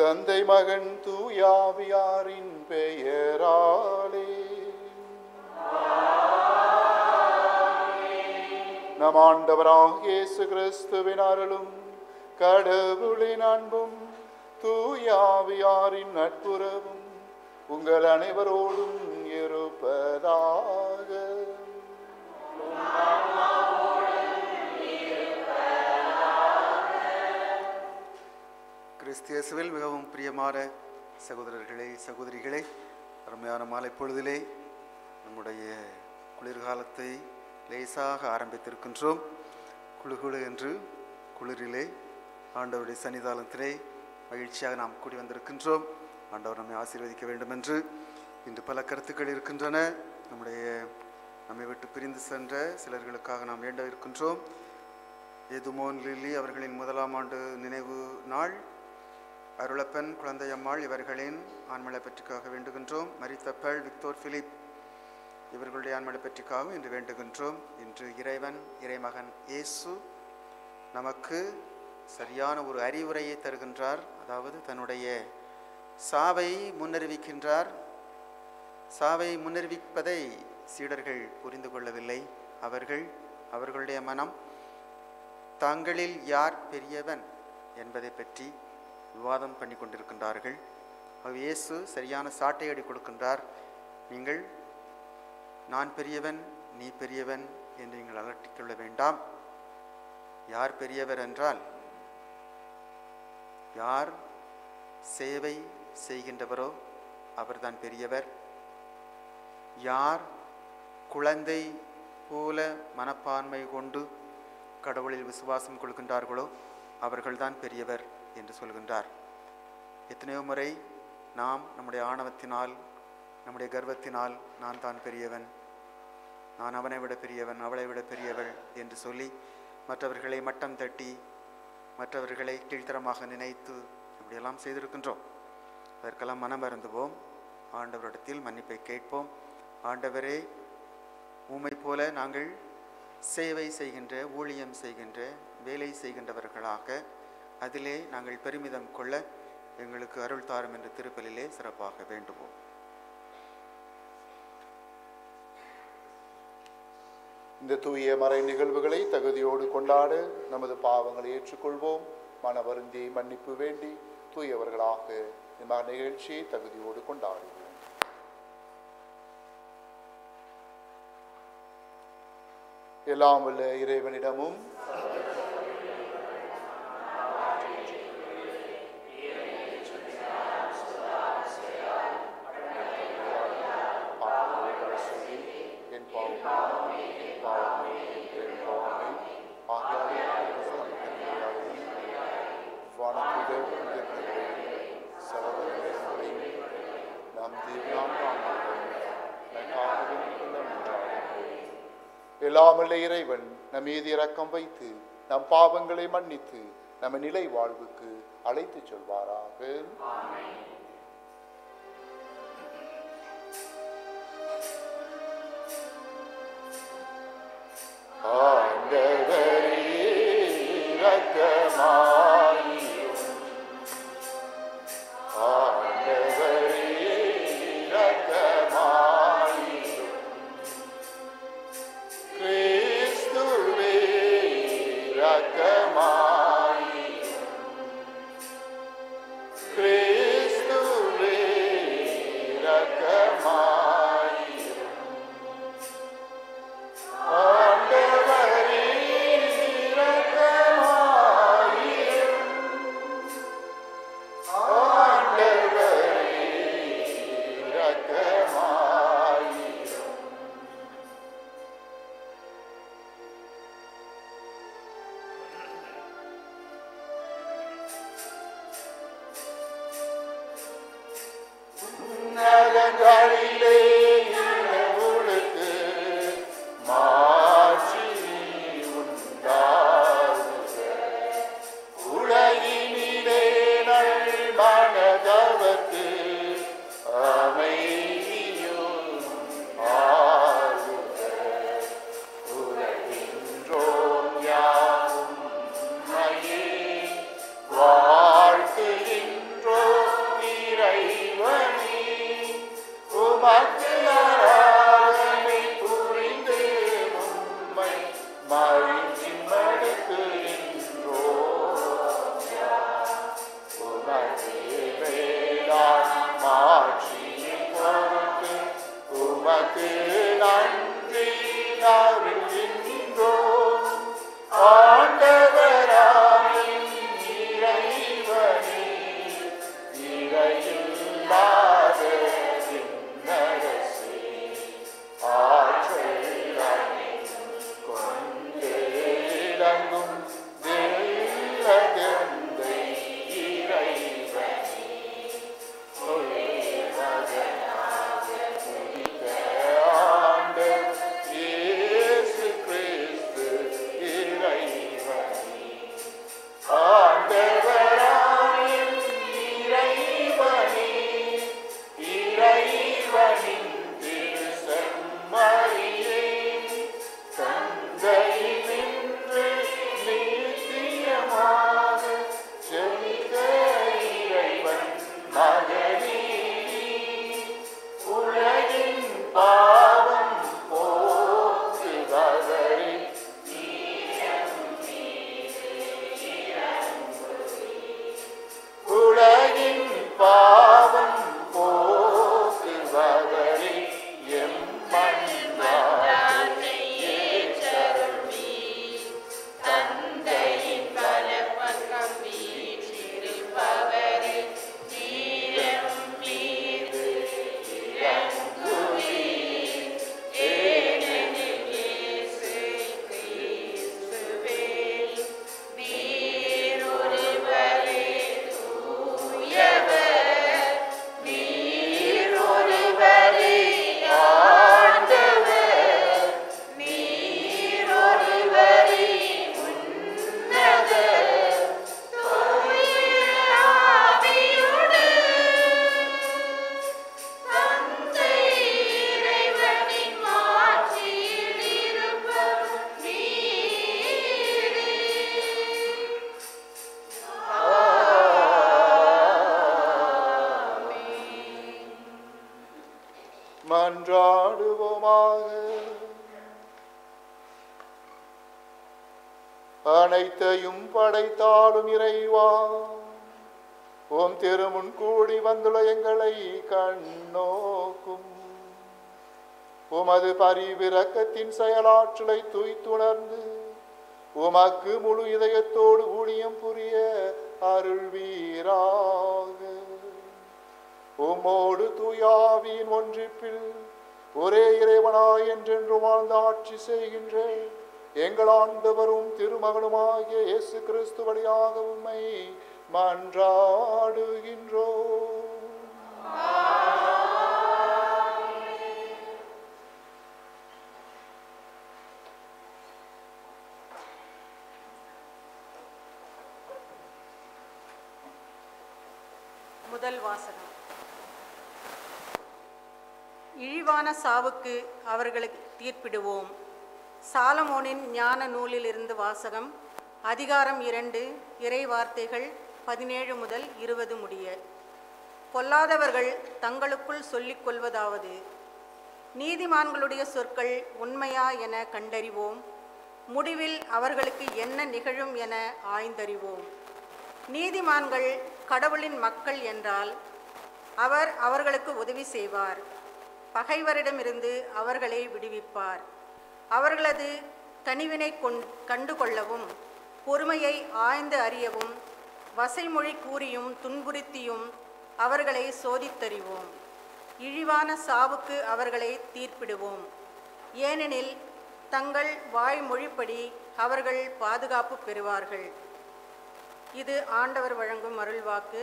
தந்தை மகன் தூயாவியாரின் பெயராலே நம் ஆண்டவராக இயேசு கிறிஸ்துவின் அருளும் கடவுளின் அன்பும் தூயாவியாரின் நட்புறவும் உங்கள் அனைவரோடும் இருப்பதாக கிறிஸ்தியசுவில் மிகவும் பிரியமான சகோதரர்களே சகோதரிகளே அருமையான மாலை பொழுதிலே நம்முடைய குளிர்காலத்தை லேசாக ஆரம்பித்திருக்கின்றோம் குழு குழு என்று குளிரிலே ஆண்டவருடைய சன்னிதானத்திலே மகிழ்ச்சியாக நாம் கூடி வந்திருக்கின்றோம் ஆண்டவர் நம்மை ஆசீர்வதிக்க வேண்டும் என்று இன்று பல கருத்துக்கள் இருக்கின்றன நம்முடைய நம்மை விட்டு பிரிந்து சென்ற சிலர்களுக்காக நாம் வேண்ட இருக்கின்றோம் எதுமோன் லில்லி அவர்களின் முதலாம் ஆண்டு நினைவு நாள் அருளப்பன் குழந்தையம்மாள் இவர்களின் ஆண்மலை பற்றிக்காக வேண்டுகின்றோம் மரித்தப்பள் விக்டோர் பிலிப் இவர்களுடைய ஆண்மலை பற்றிக்காகவும் இன்று வேண்டுகின்றோம் இன்று இறைவன் இறைமகன் இயேசு நமக்கு சரியான ஒரு அறிவுரையை தருகின்றார் அதாவது தன்னுடைய சாவை முன்னறிவிக்கின்றார் சாவை முன்னறிவிப்பதை சீடர்கள் புரிந்து கொள்ளவில்லை அவர்கள் அவர்களுடைய மனம் தாங்களில் யார் பெரியவன் என்பதை பற்றி விவாதம் பண்ணி கொண்டிருக்கின்றார்கள் அவர் இயேசு சரியான சாட்டையடி கொடுக்கின்றார் நீங்கள் நான் பெரியவன் நீ பெரியவன் என்று நீங்கள் அலட்டிக்கொள்ள வேண்டாம் யார் பெரியவர் என்றால் யார் சேவை செய்கின்றவரோ அவர்தான் பெரியவர் யார் குழந்தை போல மனப்பான்மை கொண்டு கடவுளில் விசுவாசம் கொள்கின்றார்களோ அவர்கள்தான் பெரியவர் என்று சொல்கின்றார் எத்தனையோ முறை நாம் நம்முடைய ஆணவத்தினால் நம்முடைய கர்வத்தினால் நான் தான் பெரியவன் நான் அவனை விட பெரியவன் அவளை விட பெரியவள் என்று சொல்லி மற்றவர்களை மட்டம் தட்டி மற்றவர்களை கீழ்த்தரமாக நினைத்து இப்படியெல்லாம் செய்திருக்கின்றோம் அதற்கெல்லாம் மனம் வருந்துவோம் ஆண்டவரிடத்தில் மன்னிப்பை கேட்போம் ஆண்டவரே உம்மை போல நாங்கள் சேவை செய்கின்ற ஊழியம் செய்கின்ற வேலை செய்கின்றவர்களாக அதிலே நாங்கள் பெருமிதம் கொள்ள எங்களுக்கு அருள் தாரும் என்ற திருப்பலிலே சிறப்பாக வேண்டுவோம் இந்த தூய மறை நிகழ்வுகளை தகுதியோடு கொண்டாட நமது பாவங்களை ஏற்றுக்கொள்வோம் மன வருந்தி மன்னிப்பு வேண்டி தூயவர்களாக இந்த நிகழ்ச்சியை தகுதியோடு கொண்டாடுவோம் எல்லாம் வல்ல இறைவனிடமும் பாவங்களை சொல்லி என் பாவமே என் பாவமே என் பாவமே ஆகியாலே வானத்துதர் சகோதரர்களையும் நம் தீவிரம் எல்லாமல்ல இறைவன் நம் மீது இரக்கம் வைத்து நம் பாவங்களை மன்னித்து நம்ம நிலை வாழ்வுக்கு அழைத்துச் செல்வாராக ஆண்டவரே இரக்கமாயிரும் ஆண்டவரே இரக்கமாயிரும் கிறிஸ்துவே இரக்கமாயிரும் கிறிஸ்துவே இரக்கமாயிரும் ஆண்டவரே இரக்கமாயிரும் அனைத்தையும் படைத்தாலும் இறைவா ஓம் திருமுன் கூடி வந்துள்ள எங்களை கண்ணோக்கும் உமது பரிவிரக்கத்தின் செயலாற்றலை துய்த்துணர்ந்து உமக்கு முழு இதயத்தோடு ஊழியம் புரிய அருள்வீராக உம்மோடு தூயாவியின் ஒன்றிப்பில் ஒரே இறைவனாய் என்றென்று வாழ்ந்து ஆட்சி செய்கின்ற எங்கள் ஆண்டவரும் திருமகனுமாகிய இயேசு கிறிஸ்து வழியாக உம்மை மன்றாடுகின்றோம் முதல் வாசகம் இழிவான சாவுக்கு அவர்களுக்கு தீர்ப்பிடுவோம் சாலமோனின் ஞான நூலிலிருந்து வாசகம் அதிகாரம் இரண்டு இறை வார்த்தைகள் பதினேழு முதல் இருபது முடிய பொல்லாதவர்கள் தங்களுக்குள் சொல்லிக் கொள்வதாவது நீதிமான்களுடைய சொற்கள் உண்மையா என கண்டறிவோம் முடிவில் அவர்களுக்கு என்ன நிகழும் என ஆய்ந்தறிவோம் நீதிமான்கள் கடவுளின் மக்கள் என்றால் அவர் அவர்களுக்கு உதவி செய்வார் பகைவரிடமிருந்து அவர்களை விடுவிப்பார் அவர்களது கனிவினை கொண் கண்டுகொள்ளவும் பொறுமையை ஆய்ந்து அறியவும் வசைமொழி கூறியும் துன்புறுத்தியும் அவர்களை சோதித்தறிவோம் இழிவான சாவுக்கு அவர்களை தீர்ப்பிடுவோம் ஏனெனில் தங்கள் வாய்மொழிப்படி அவர்கள் பாதுகாப்பு பெறுவார்கள் இது ஆண்டவர் வழங்கும் அருள்வாக்கு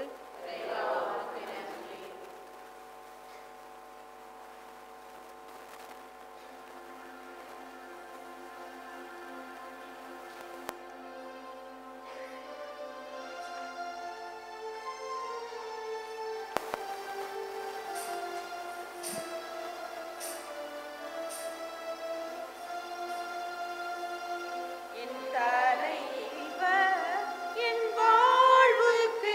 என் தலைவர் என் வாழ்வுக்கு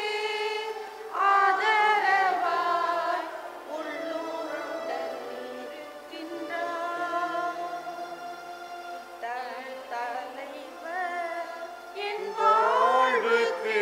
ஆதரவாய் உள்ளூருடன் இருக்கின்றார். த- தலைவர் என் வாழ்வுக்கு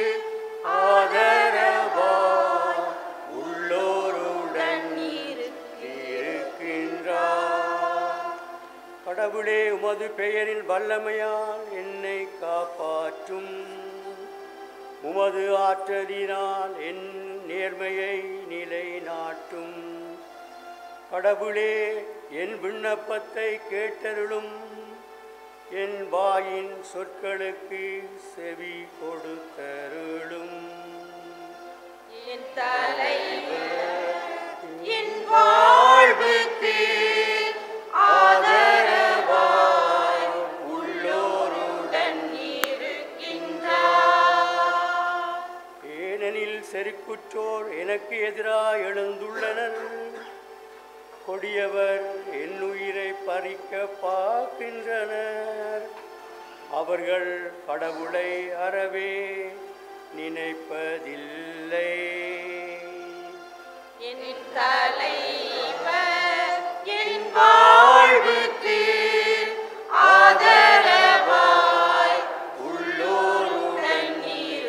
ஆதரவாய் உள்ளோருடன் இருக்கின்றார் கடவுளே உமது பெயரில் வல்லமையால் என்னை காப்பாற்றும் உமது ஆற்றலினால் என் நேர்மையை நிலைநாட்டும் கடவுளே என் விண்ணப்பத்தை கேட்டருளும் என் வாயின் சொற்களுக்கு செவி கொடுத்தருளும் என் தலைவர் என் வாழ்வுக்கு ஆதரவாய் உள்ளோருடன் இருக்கின்றார் ஏனெனில் செருக்குற்றோர் எனக்கு எதிராக எழுந்துள்ளனர் கொடியவர் என் உயிரை பறிக்க பார்க்கின்றனர் அவர்கள் கடவுளை அறவே நினைப்பதில்லை என் தலைவர் என் வாழ்வுக்கு ஆதரவாய் உள்ளோருடன்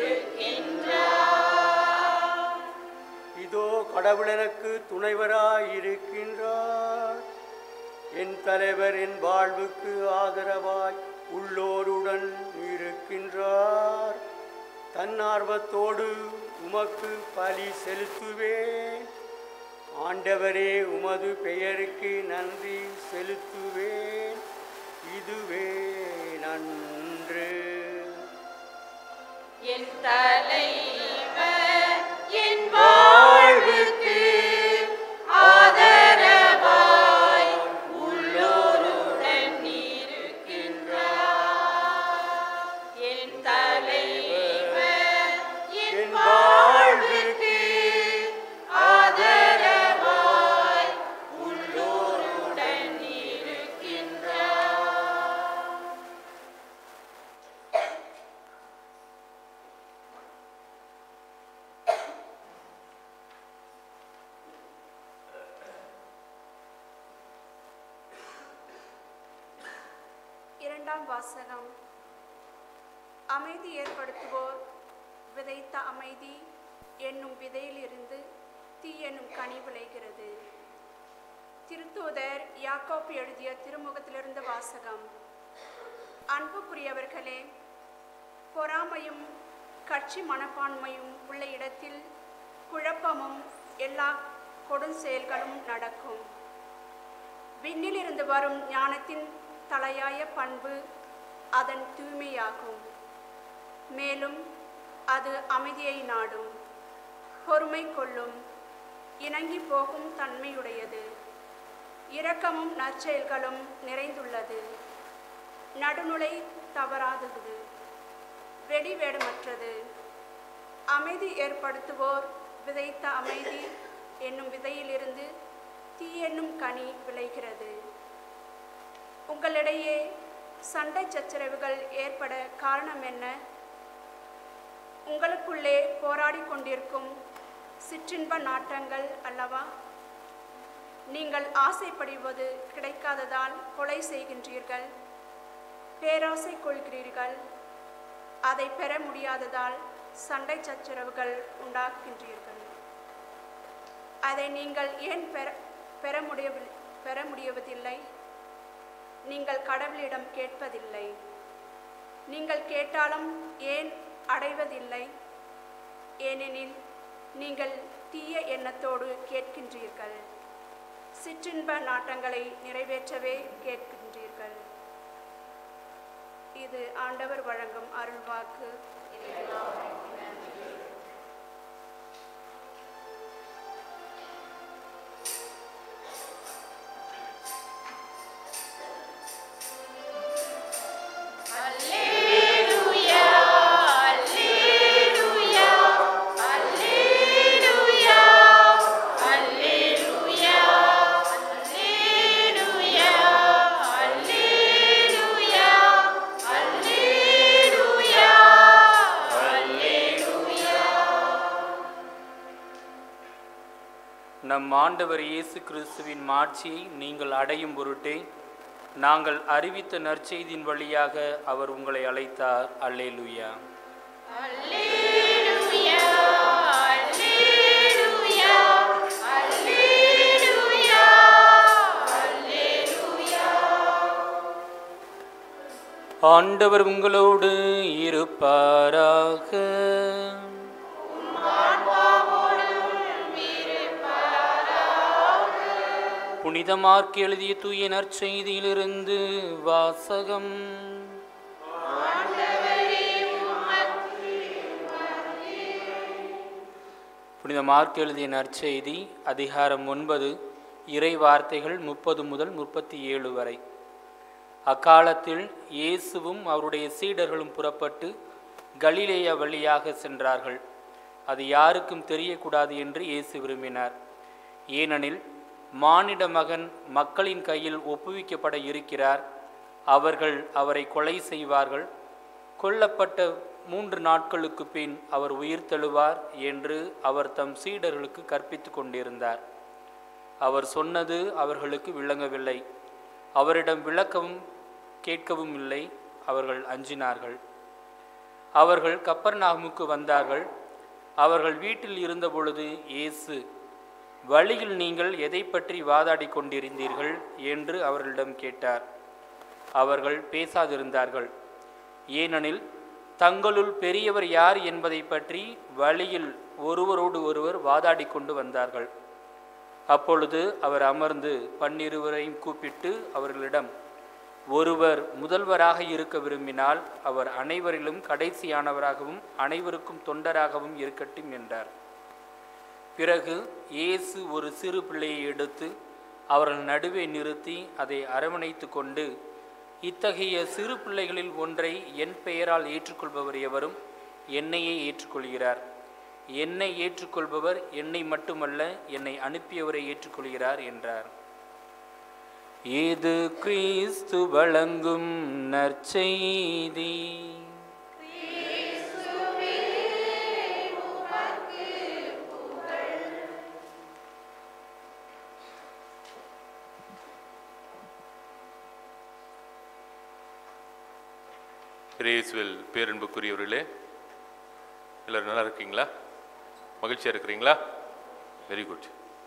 இருக்கின்றார் இதோ கடவுள் எனக்கு துணைவராய் இருக்கின்றார் என் தலைவர் என் வாழ்வுக்கு ஆதரவாய் உள்ளோருடன் இருக்கின்றார் தன்னார்வத்தோடு உமக்கு பலி செலுத்துவேன் ஆண்டவரே உமது பெயருக்கு நன்றி செலுத்துவேன் இதுவே நன்று என் தலைவர் என் வாழ்வுக்கு ஆதரவாய் உள்ளோருடன் இருக்கின்றார் என் தலைவர் என் வாழ்வுக்கு ஆதரவாய் உள்ளோருடன் இருக்கின்றார் இரண்டாம் வாசகம் அமைதி ஏற்படுத்துவோர் விதைத்த அமைதி என்னும் விதையிலிருந்து தீ என்னும் கனி விளைகிறது திருத்தூதர் யாக்கோப்பு எழுதிய திருமுகத்திலிருந்து வாசகம் அன்புக்குரியவர்களே பொறாமையும் கட்சி மனப்பான்மையும் உள்ள இடத்தில் குழப்பமும் எல்லா கொடுஞ்செயல்களும் நடக்கும் விண்ணிலிருந்து வரும் ஞானத்தின் தலையாய பண்பு அதன் தூய்மையாகும் மேலும் அது அமைதியை நாடும் பொறுமை கொள்ளும் இணங்கி போகும் தன்மையுடையது இரக்கமும் நற்செயல்களும் நிறைந்துள்ளது நடுநிலை தவறாதது வெடிவேடமற்றது அமைதி ஏற்படுத்துவோர் விதைத்த அமைதி என்னும் விதையிலிருந்து தீ என்னும் கனி விளைகிறது உங்களிடையே சண்டை சச்சரவுகள் ஏற்பட காரணம் என்ன உங்களுக்குள்ளே போராடி கொண்டிருக்கும் சிற்றின்ப நாட்டங்கள் அல்லவா நீங்கள் ஆசைப்படுவது கிடைக்காததால் கொலை செய்கின்றீர்கள் பேராசை கொள்கிறீர்கள் அதை பெற முடியாததால் சண்டை சச்சரவுகள் உண்டாக்குகின்றீர்கள் அதை நீங்கள் ஏன் பெற பெற முடியவில்லை பெற முடியவதில்லை நீங்கள் கடவுளிடம் கேட்பதில்லை நீங்கள் கேட்டாலும் ஏன் அடைவதில்லை ஏனெனில் நீங்கள் தீய எண்ணத்தோடு கேட்கின்றீர்கள் சிற்றின்ப நாட்டங்களை நிறைவேற்றவே கேட்கின்றீர்கள் இது ஆண்டவர் வழங்கும் அருள்வாக்கு அல்லேலூயா அல்லேலூயா அல்லேலூயா அல்லேலூயா அல்லேலூயா அல்லேலூயா அல்லேலூயா அல்லேலூயா நம் ஆண்டவர் இயேசு கிறிஸ்துவின் மாட்சியை நீங்கள் அடையும் பொருட்டே நாங்கள் அறிவித்த நற்செய்தியின் வழியாக அவர் உங்களை அழைத்தார் அல்லேலூயா அல்லேலூயா அல்லேலூயா அல்லேலூயா அல்லேலூயா ஆண்டவர் உங்களோடு இருப்பாராக புனித மார்க் எழுதிய தூய நற்செய்தியிலிருந்து வாசகம் புனித மார்க் எழுதிய நற்செய்தி அதிகாரம் ஒன்பது இறை வார்த்தைகள் முப்பது முதல் முப்பத்தி ஏழு வரை அக்காலத்தில் இயேசுவும் அவருடைய சீடர்களும் புறப்பட்டு கலிலேயா வழியாக சென்றார்கள் அது யாருக்கும் தெரியக்கூடாது என்று இயேசு விரும்பினார் ஏனெனில் மானிட மகன் மக்களின் கையில் ஒப்புவிக்கப்பட இருக்கிறார் அவர்கள் அவரை கொலை செய்வார்கள் கொல்லப்பட்ட மூன்று நாட்களுக்கு பின் அவர் உயிர் தெழுவார் என்று அவர் தம் சீடர்களுக்கு கற்பித்து கொண்டிருந்தார் அவர் சொன்னது அவர்களுக்கு விளங்கவில்லை அவரிடம் விளக்கவும் கேட்கவும் இல்லை அவர்கள் அஞ்சினார்கள் அவர்கள் கப்பர்நாகுமுக்கு வந்தார்கள் அவர்கள் வீட்டில் இருந்தபொழுது இயேசு வழியில் நீங்கள் எதை பற்றி வாதாடி கொண்டிருந்தீர்கள் என்று அவர்களிடம் கேட்டார் அவர்கள் பேசாதிருந்தார்கள் ஏனெனில் தங்களுள் பெரியவர் யார் என்பதை பற்றி வழியில் ஒருவரோடு ஒருவர் வாதாடி கொண்டு வந்தார்கள் அப்பொழுது அவர் அமர்ந்து பன்னிருவரையும் கூப்பிட்டு அவர்களிடம் ஒருவர் முதல்வராக இருக்க விரும்பினால் அவர் அனைவரிலும் கடைசியானவராகவும் அனைவருக்கும் தொண்டராகவும் இருக்கட்டும் என்றார் பிறகு இயேசு ஒரு சிறு பிள்ளையை எடுத்து அவர்கள் நடுவே நிறுத்தி அதை அரவணைத்து கொண்டு இத்தகைய சிறு பிள்ளைகளில் ஒன்றை என் பெயரால் ஏற்றுக்கொள்பவர் எவரும் என்னையே ஏற்றுக்கொள்கிறார் என்னை ஏற்றுக்கொள்பவர் என்னை மட்டுமல்ல என்னை அனுப்பியவரை ஏற்றுக்கொள்கிறார் என்றார் இது கிறிஸ்து வழங்கும் நற்செய்தி இயேசுவில் பேரன்புக்குரியவர்களே எல்லாரும் நல்லா இருக்கீங்களா மகிழ்ச்சியா இருக்கிறீங்களா வெரி குட்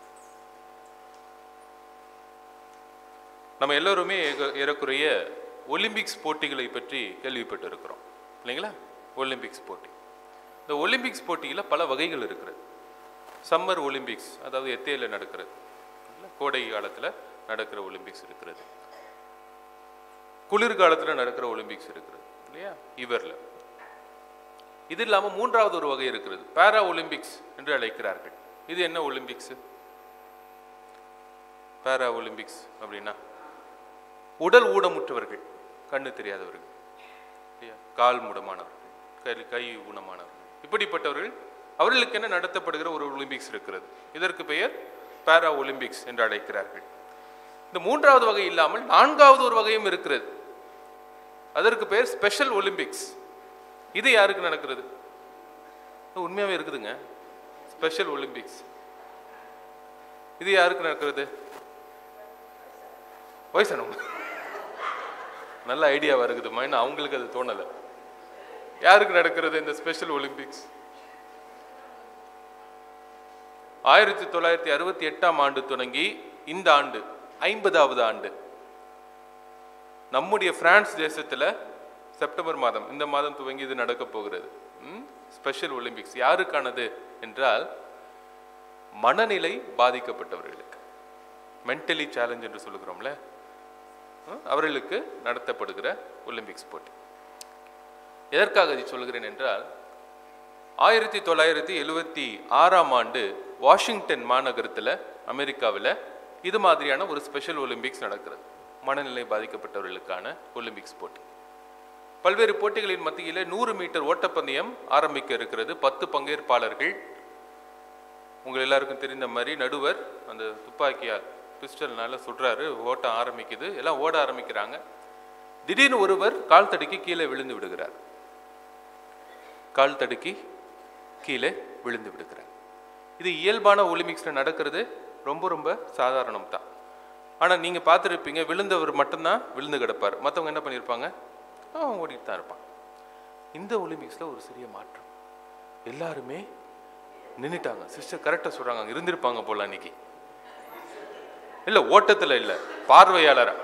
நம்ம எல்லோருமே ஏக- ஏறக்குறைய ஒலிம்பிக்ஸ் போட்டிகளை பற்றி கேள்விப்பட்டு இருக்கிறோம் இல்லைங்களா ஒலிம்பிக்ஸ் போட்டி இந்த ஒலிம்பிக்ஸ் போட்டியில் பல வகைகள் இருக்கிறது சம்மர் ஒலிம்பிக்ஸ் அதாவது எத்தேல நடக்கிறது இல்ல, கோடை காலத்தில் நடக்கிற ஒலிம்பிக்ஸ் இருக்கிறது குளிர்காலத்தில் நடக்கிற ஒலிம்பிக்ஸ் இருக்கிறது இல்லையா இவரில் இது இல்லாமல் மூன்றாவது ஒரு வகை இருக்கிறது பாரா ஒலிம்பிக்ஸ் என்று அழைக்கிறார்கள் இது என்ன ஒலிம்பிக்ஸ் பாரா ஒலிம்பிக்ஸ் அப்படின்னா உடல் ஊனமுற்றவர்கள் கண்ணு தெரியாதவர்கள் இல்லையா? கால் மூடமானவர்கள் கை கை ஊனமானவர்கள் இப்படிப்பட்டவர்கள் அவர்களுக்கு என்ன நடத்தப்படுகிற ஒரு ஒலிம்பிக்ஸ் இருக்கிறது இதற்கு பெயர் பாரா ஒலிம்பிக்ஸ் என்று அழைக்கிறார்கள் இந்த மூன்றாவது வகை இல்லாமல் நான்காவது ஒரு வகையும் இருக்கிறது அதற்கு பெயர் ஸ்பெஷல் ஒலிம்பிக்ஸ் இது யாருக்கு நடக்கிறது இது உண்மையாவே இருக்குதுங்க ஸ்பெஷல் ஒலிம்பிக்ஸ் இது யாருக்கு நடக்கிறது வயசானவங்க நல்ல ஐடியாவா இருக்குதுமா இன்னும் அவங்களுக்கு அது தோணலை யாருக்கு நடக்கிறது இந்த ஸ்பெஷல் ஒலிம்பிக்ஸ் ஆயிரத்தி தொள்ளாயிரத்தி அறுபத்தி எட்டாம் ஆண்டு தொடங்கி இந்த ஆண்டு ஐம்பதாவது ஆண்டு நம்முடைய பிரான்ஸ் தேசத்துல செப்டம்பர் மாதம் இந்த மாதம் துவங்கி இது நடக்க போகிறது ஸ்பெஷல் ஒலிம்பிக்ஸ் யாருக்கானது என்றால் மனநிலை பாதிக்கப்பட்டவர்களுக்கு மென்டலி சேலஞ்ச் என்று சொல்லுகிறோம்ல ம், அவர்களுக்கு நடத்தப்படுகிற ஒலிம்பிக்ஸ் போட்டி எதற்காக இதை சொல்கிறேன் என்றால் ஆயிரத்தி தொள்ளாயிரத்தி எழுவத்தி ஆறாம் ஆண்டு வாஷிங்டன் மாநகரத்தில் அமெரிக்காவில் இது மாதிரியான ஒரு ஸ்பெஷல் ஒலிம்பிக்ஸ் நடக்கிறது மனநிலை பாதிக்கப்பட்டவர்களுக்கான ஒலிம்பிக்ஸ் போட்டி பல்வேறு போட்டிகளின் மத்தியில் நூறு மீட்டர் ஓட்டப்பந்தயம் ஆரம்பிக்க இருக்கிறது பத்து பங்கேற்பாளர்கள் உங்கள் எல்லாருக்கும் தெரிந்த மாதிரி நடுவர் அந்த துப்பாக்கியால் பிஸ்டல்னால சுடுறாரு ஓட்டம் ஆரம்பிக்குது எல்லாம் ஓட ஆரம்பிக்கிறாங்க திடீர்னு ஒருவர் கால் தடுக்கி கீழே விழுந்து விடுகிறார் கால் தடுக்கி கீழே விழுந்து விடுகிறார் இது இயல்பான ஒலிம்பிக்ஸில் நடக்கிறது ரொம்ப ரொம்ப சாதாரணம் தான் ஆனால் நீங்கள் பார்த்துருப்பீங்க விழுந்தவர் மட்டும்தான் விழுந்து கிடப்பார் மற்றவங்க என்ன பண்ணியிருப்பாங்க அவன் ஓடிட்டு தான் இருப்பான் இந்த ஒலிம்பிக்ஸில் ஒரு சிறிய மாற்றம் எல்லாருமே நின்னுட்டாங்க சிஸ்டர் கரெக்டாக சொல்கிறாங்க அங்கே இருந்திருப்பாங்க போல அன்னைக்கு இல்லை ஓட்டத்தில் இல்லை பார்வையாளரா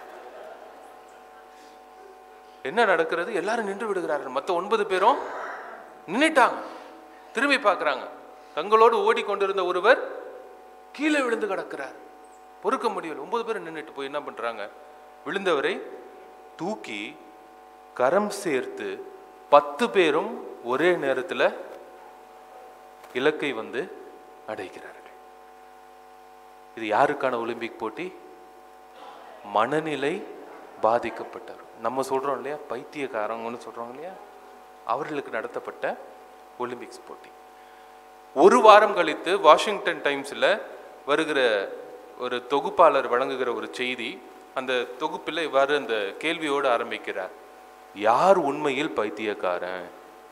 என்ன நடக்கிறது எல்லாரும் நின்று விடுகிறார்கள் மற்ற ஒன்பது பேரும் நின்னுட்டாங்க திரும்பி பார்க்குறாங்க தங்களோடு ஓடிக்கொண்டிருந்த ஒருவர் கீழே விழுந்து கிடக்கிறார் பொறுக்க முடியல ஒன்பது பேர் நின்றுட்டு போய் என்ன பண்றாங்க விழுந்தவரை தூக்கி கரம் சேர்த்து பத்து பேரும் ஒரே நேரத்தில் இலக்கை வந்து அடைகிறார்கள் இது யாருக்கான ஒலிம்பிக் போட்டி மனநிலை பாதிக்கப்பட்டவர் நம்ம சொல்றோம் இல்லையா பைத்தியக்காரங்கன்னு சொல்றோம் இல்லையா அவர்களுக்கு நடத்தப்பட்ட ஒலிம்பிக்ஸ் போட்டி ஒரு வாரம் கழித்து வாஷிங்டன் டைம்ஸில் வருகிற ஒரு தொகுப்பாளர் வழங்குகிற ஒரு செய்தி அந்த தொகுப்பில் இவ்வாறு அந்த கேள்வியோடு ஆரம்பிக்கிறார் யார் உண்மையில் பைத்தியக்காரன்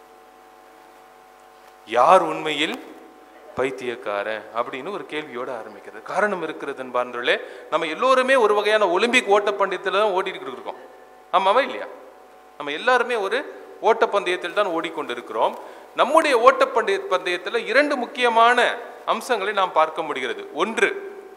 யார் உண்மையில் பைத்தியக்காரன் அப்படின்னு ஒரு கேள்வியோட ஆரம்பிக்கிறது காரணம் இருக்கிறது என்பார்களே நம்ம எல்லோருமே ஒரு வகையான ஒலிம்பிக் ஓட்டப்பந்தயத்தில் தான் ஓடிட்டு இருக்கோம் ஆமாவா இல்லையா நம்ம எல்லாருமே ஒரு ஓட்டப்பந்தயத்தில் தான் ஓடிக்கொண்டிருக்கிறோம் நம்முடைய ஓட்டப்பந்தய பந்தயத்தில் இரண்டு முக்கியமான அம்சங்களை நாம் பார்க்க முடிகிறது ஒன்று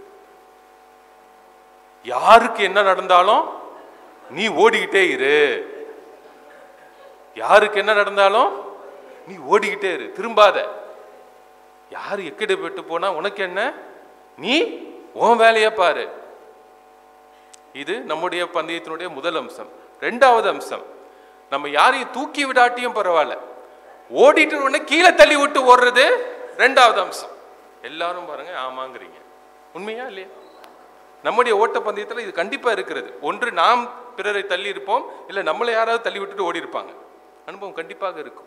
யாருக்கு என்ன நடந்தாலும் நீ ஓடிக்கிட்டே இரு யாருக்கு என்ன நடந்தாலும் நீ ஓடிக்கிட்டே இரு திரும்பாத யார் எக்கடி பெட்டு போனா உனக்கு என்ன நீ உன் வேலையை பாரு இது நம்முடைய பந்தயத்தினுடைய முதல் அம்சம் ரெண்டாவது அம்சம் நம்ம யாரையும் தூக்கி விடாட்டியும் பரவாயில்ல ஓடிட்டு உடனே கீழே தள்ளி விட்டு ஓடுறது ரெண்டாவது அம்சம் எல்லாரும் பாருங்க ஆமாங்கிறீங்க உண்மையா இல்லையா நம்முடைய ஓட்டப்பந்தயத்தில் இது கண்டிப்பா இருக்கிறது ஒன்று நாம் பிறரை தள்ளி இருப்போம் இல்லை நம்மளை யாராவது தள்ளி விட்டுட்டு ஓடி இருப்பாங்க அனுபவம் கண்டிப்பாக இருக்கும்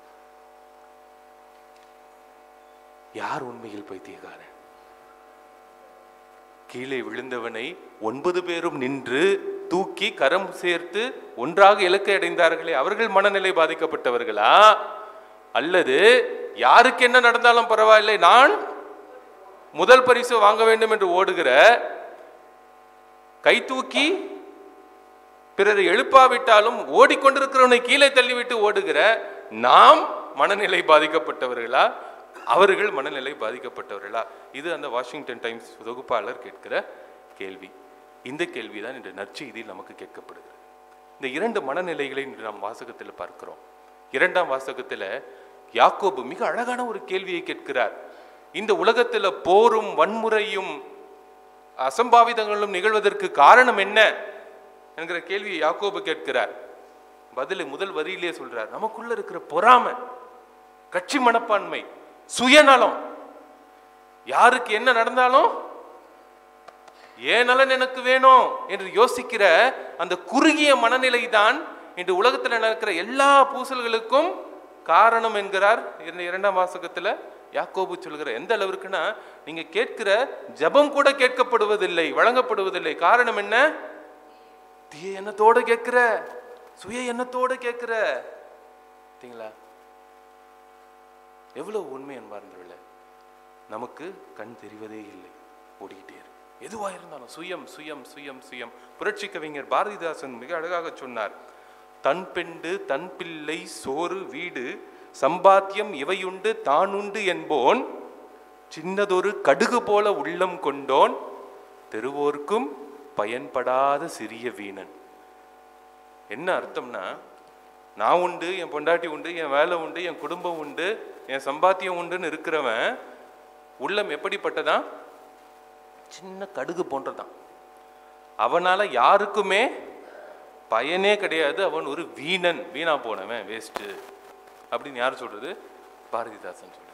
யார் உண்மையில் பைத்தியக்காரன் கீழே விழுந்தவனை ஒன்பது பேரும் நின்று தூக்கி கரம் சேர்த்து ஒன்றாக இலக்கை அடைந்தார்களே அவர்கள் மனநிலை பாதிக்கப்பட்டவர்களா அல்லது யாருக்கு என்ன நடந்தாலும் பரவாயில்லை நான் முதல் பரிசு வாங்க வேண்டும் என்று ஓடுகிற கை தூக்கி பிறரை எழுப்பாவிட்டாலும் ஓடிக்கொண்டிருக்கிறவனை கீழே தள்ளிவிட்டு ஓடுகிற நாம் மனநிலை பாதிக்கப்பட்டவர்களா அவர்கள் மனநிலை பாதிக்கப்பட்டவர்களா இது அந்த வாஷிங்டன் டைம்ஸ் தொகுப்பாளர் கேட்கிற கேள்வி இந்த கேள்விதான் இன்று நற்செய்தியில் நமக்கு கேட்கப்படுகிறது இந்த இரண்டு மனநிலைகளை இன்று நாம் வாசகத்தில் பார்க்கிறோம் இரண்டாம் வாசகத்துல யாக்கோபு மிக அழகான ஒரு கேள்வியை கேட்கிறார் இந்த உலகத்துல போரும் வன்முறையும் அசம்பாவிதங்களும் நிகழ்வதற்கு காரணம் என்ன என்கிற கேள்வியை யாக்கோபு கேட்கிறார் பதிலை முதல் வரியிலே சொல்றார் நமக்குள்ள இருக்கிற பொறாமை கட்சி மனப்பான்மை சுயநலம் யாருக்கு என்ன நடந்தாலும் ஏன் நலன் எனக்கு வேணும் என்று யோசிக்கிற அந்த குறுகிய மனநிலை தான் இன்று உலகத்தில் நடக்கிற எல்லா பூசல்களுக்கும் காரணம் என்கிறார் இந்த இரண்டாம் வாசகத்துல யாக்கோபு சொல்கிற எந்த அளவிற்குன்னா நீங்க கேட்கிற ஜெபம் கூட கேட்கப்படுவதில்லை வழங்கப்படுவதில்லை காரணம் என்ன தீய எண்ணத்தோட கேட்கிற சுய எண்ணத்தோட கேட்கிற பார்த்தீங்களா எவ்வளவு உண்மை என்பார்ந்தவர்கள நமக்கு கண் தெரிவதே இல்லை ஓடிக்கிட்டே இருக்கு எதுவா இருந்தாலும் சுயம் சுயம் சுயம் சுயம் புரட்சி கவிஞர் பாரதிதாசன் மிக அழகாக சொன்னார் தன் பெண்டு தன் பிள்ளை சோறு வீடு சம்பாத்தியம் இவையுண்டு தானுண்டு என்போன் சின்னதொரு கடுகு போல உள்ளம் கொண்டோன் தெருவோர்க்கும் பயன்படாத சிறிய வீணன் என்ன அர்த்தம்னா நான் உண்டு என் பொண்டாட்டி உண்டு என் வேலை உண்டு என் குடும்பம் உண்டு என் சம்பாத்தியம் உண்டுன்னு இருக்கிறவன் உள்ளம் எப்படிப்பட்டதா சின்ன கடுகு போன்றதான் அவனால யாருக்குமே பயனே கிடையாது அவன் ஒரு வீணன் வீணா போனவன் வேஸ்ட்டு அப்படின்னு யார் சொல்றது பாரதிதாசன் சொல்லுகிறார்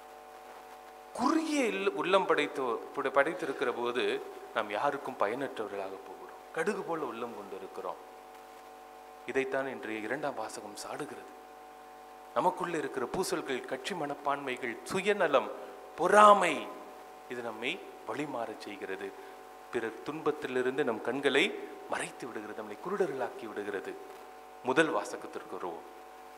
குறுகிய இல்ல- உள்ளம் படைத்து படை- படைத்திருக்கிற போது நாம் யாருக்கும் பயனற்றவர்களாக போகிறோம் கடுகு போல உள்ளம் கொண்டு இருக்கிறோம் இதைத்தான் இன்றைய இரண்டாம் வாசகம் சாடுகிறது நமக்குள்ள இருக்கிற பூசல்கள் கட்சி மனப்பான்மைகள் சுயநலம் பொறாமை இது நம்மை வழிமாறச் செய்கிறது பிறர் துன்பத்திலிருந்து நம் கண்களை மறைத்து விடுகிறது நம்மை குருடர்களாக்கி விடுகிறது முதல் வாசகத்திற்கு வருவோம்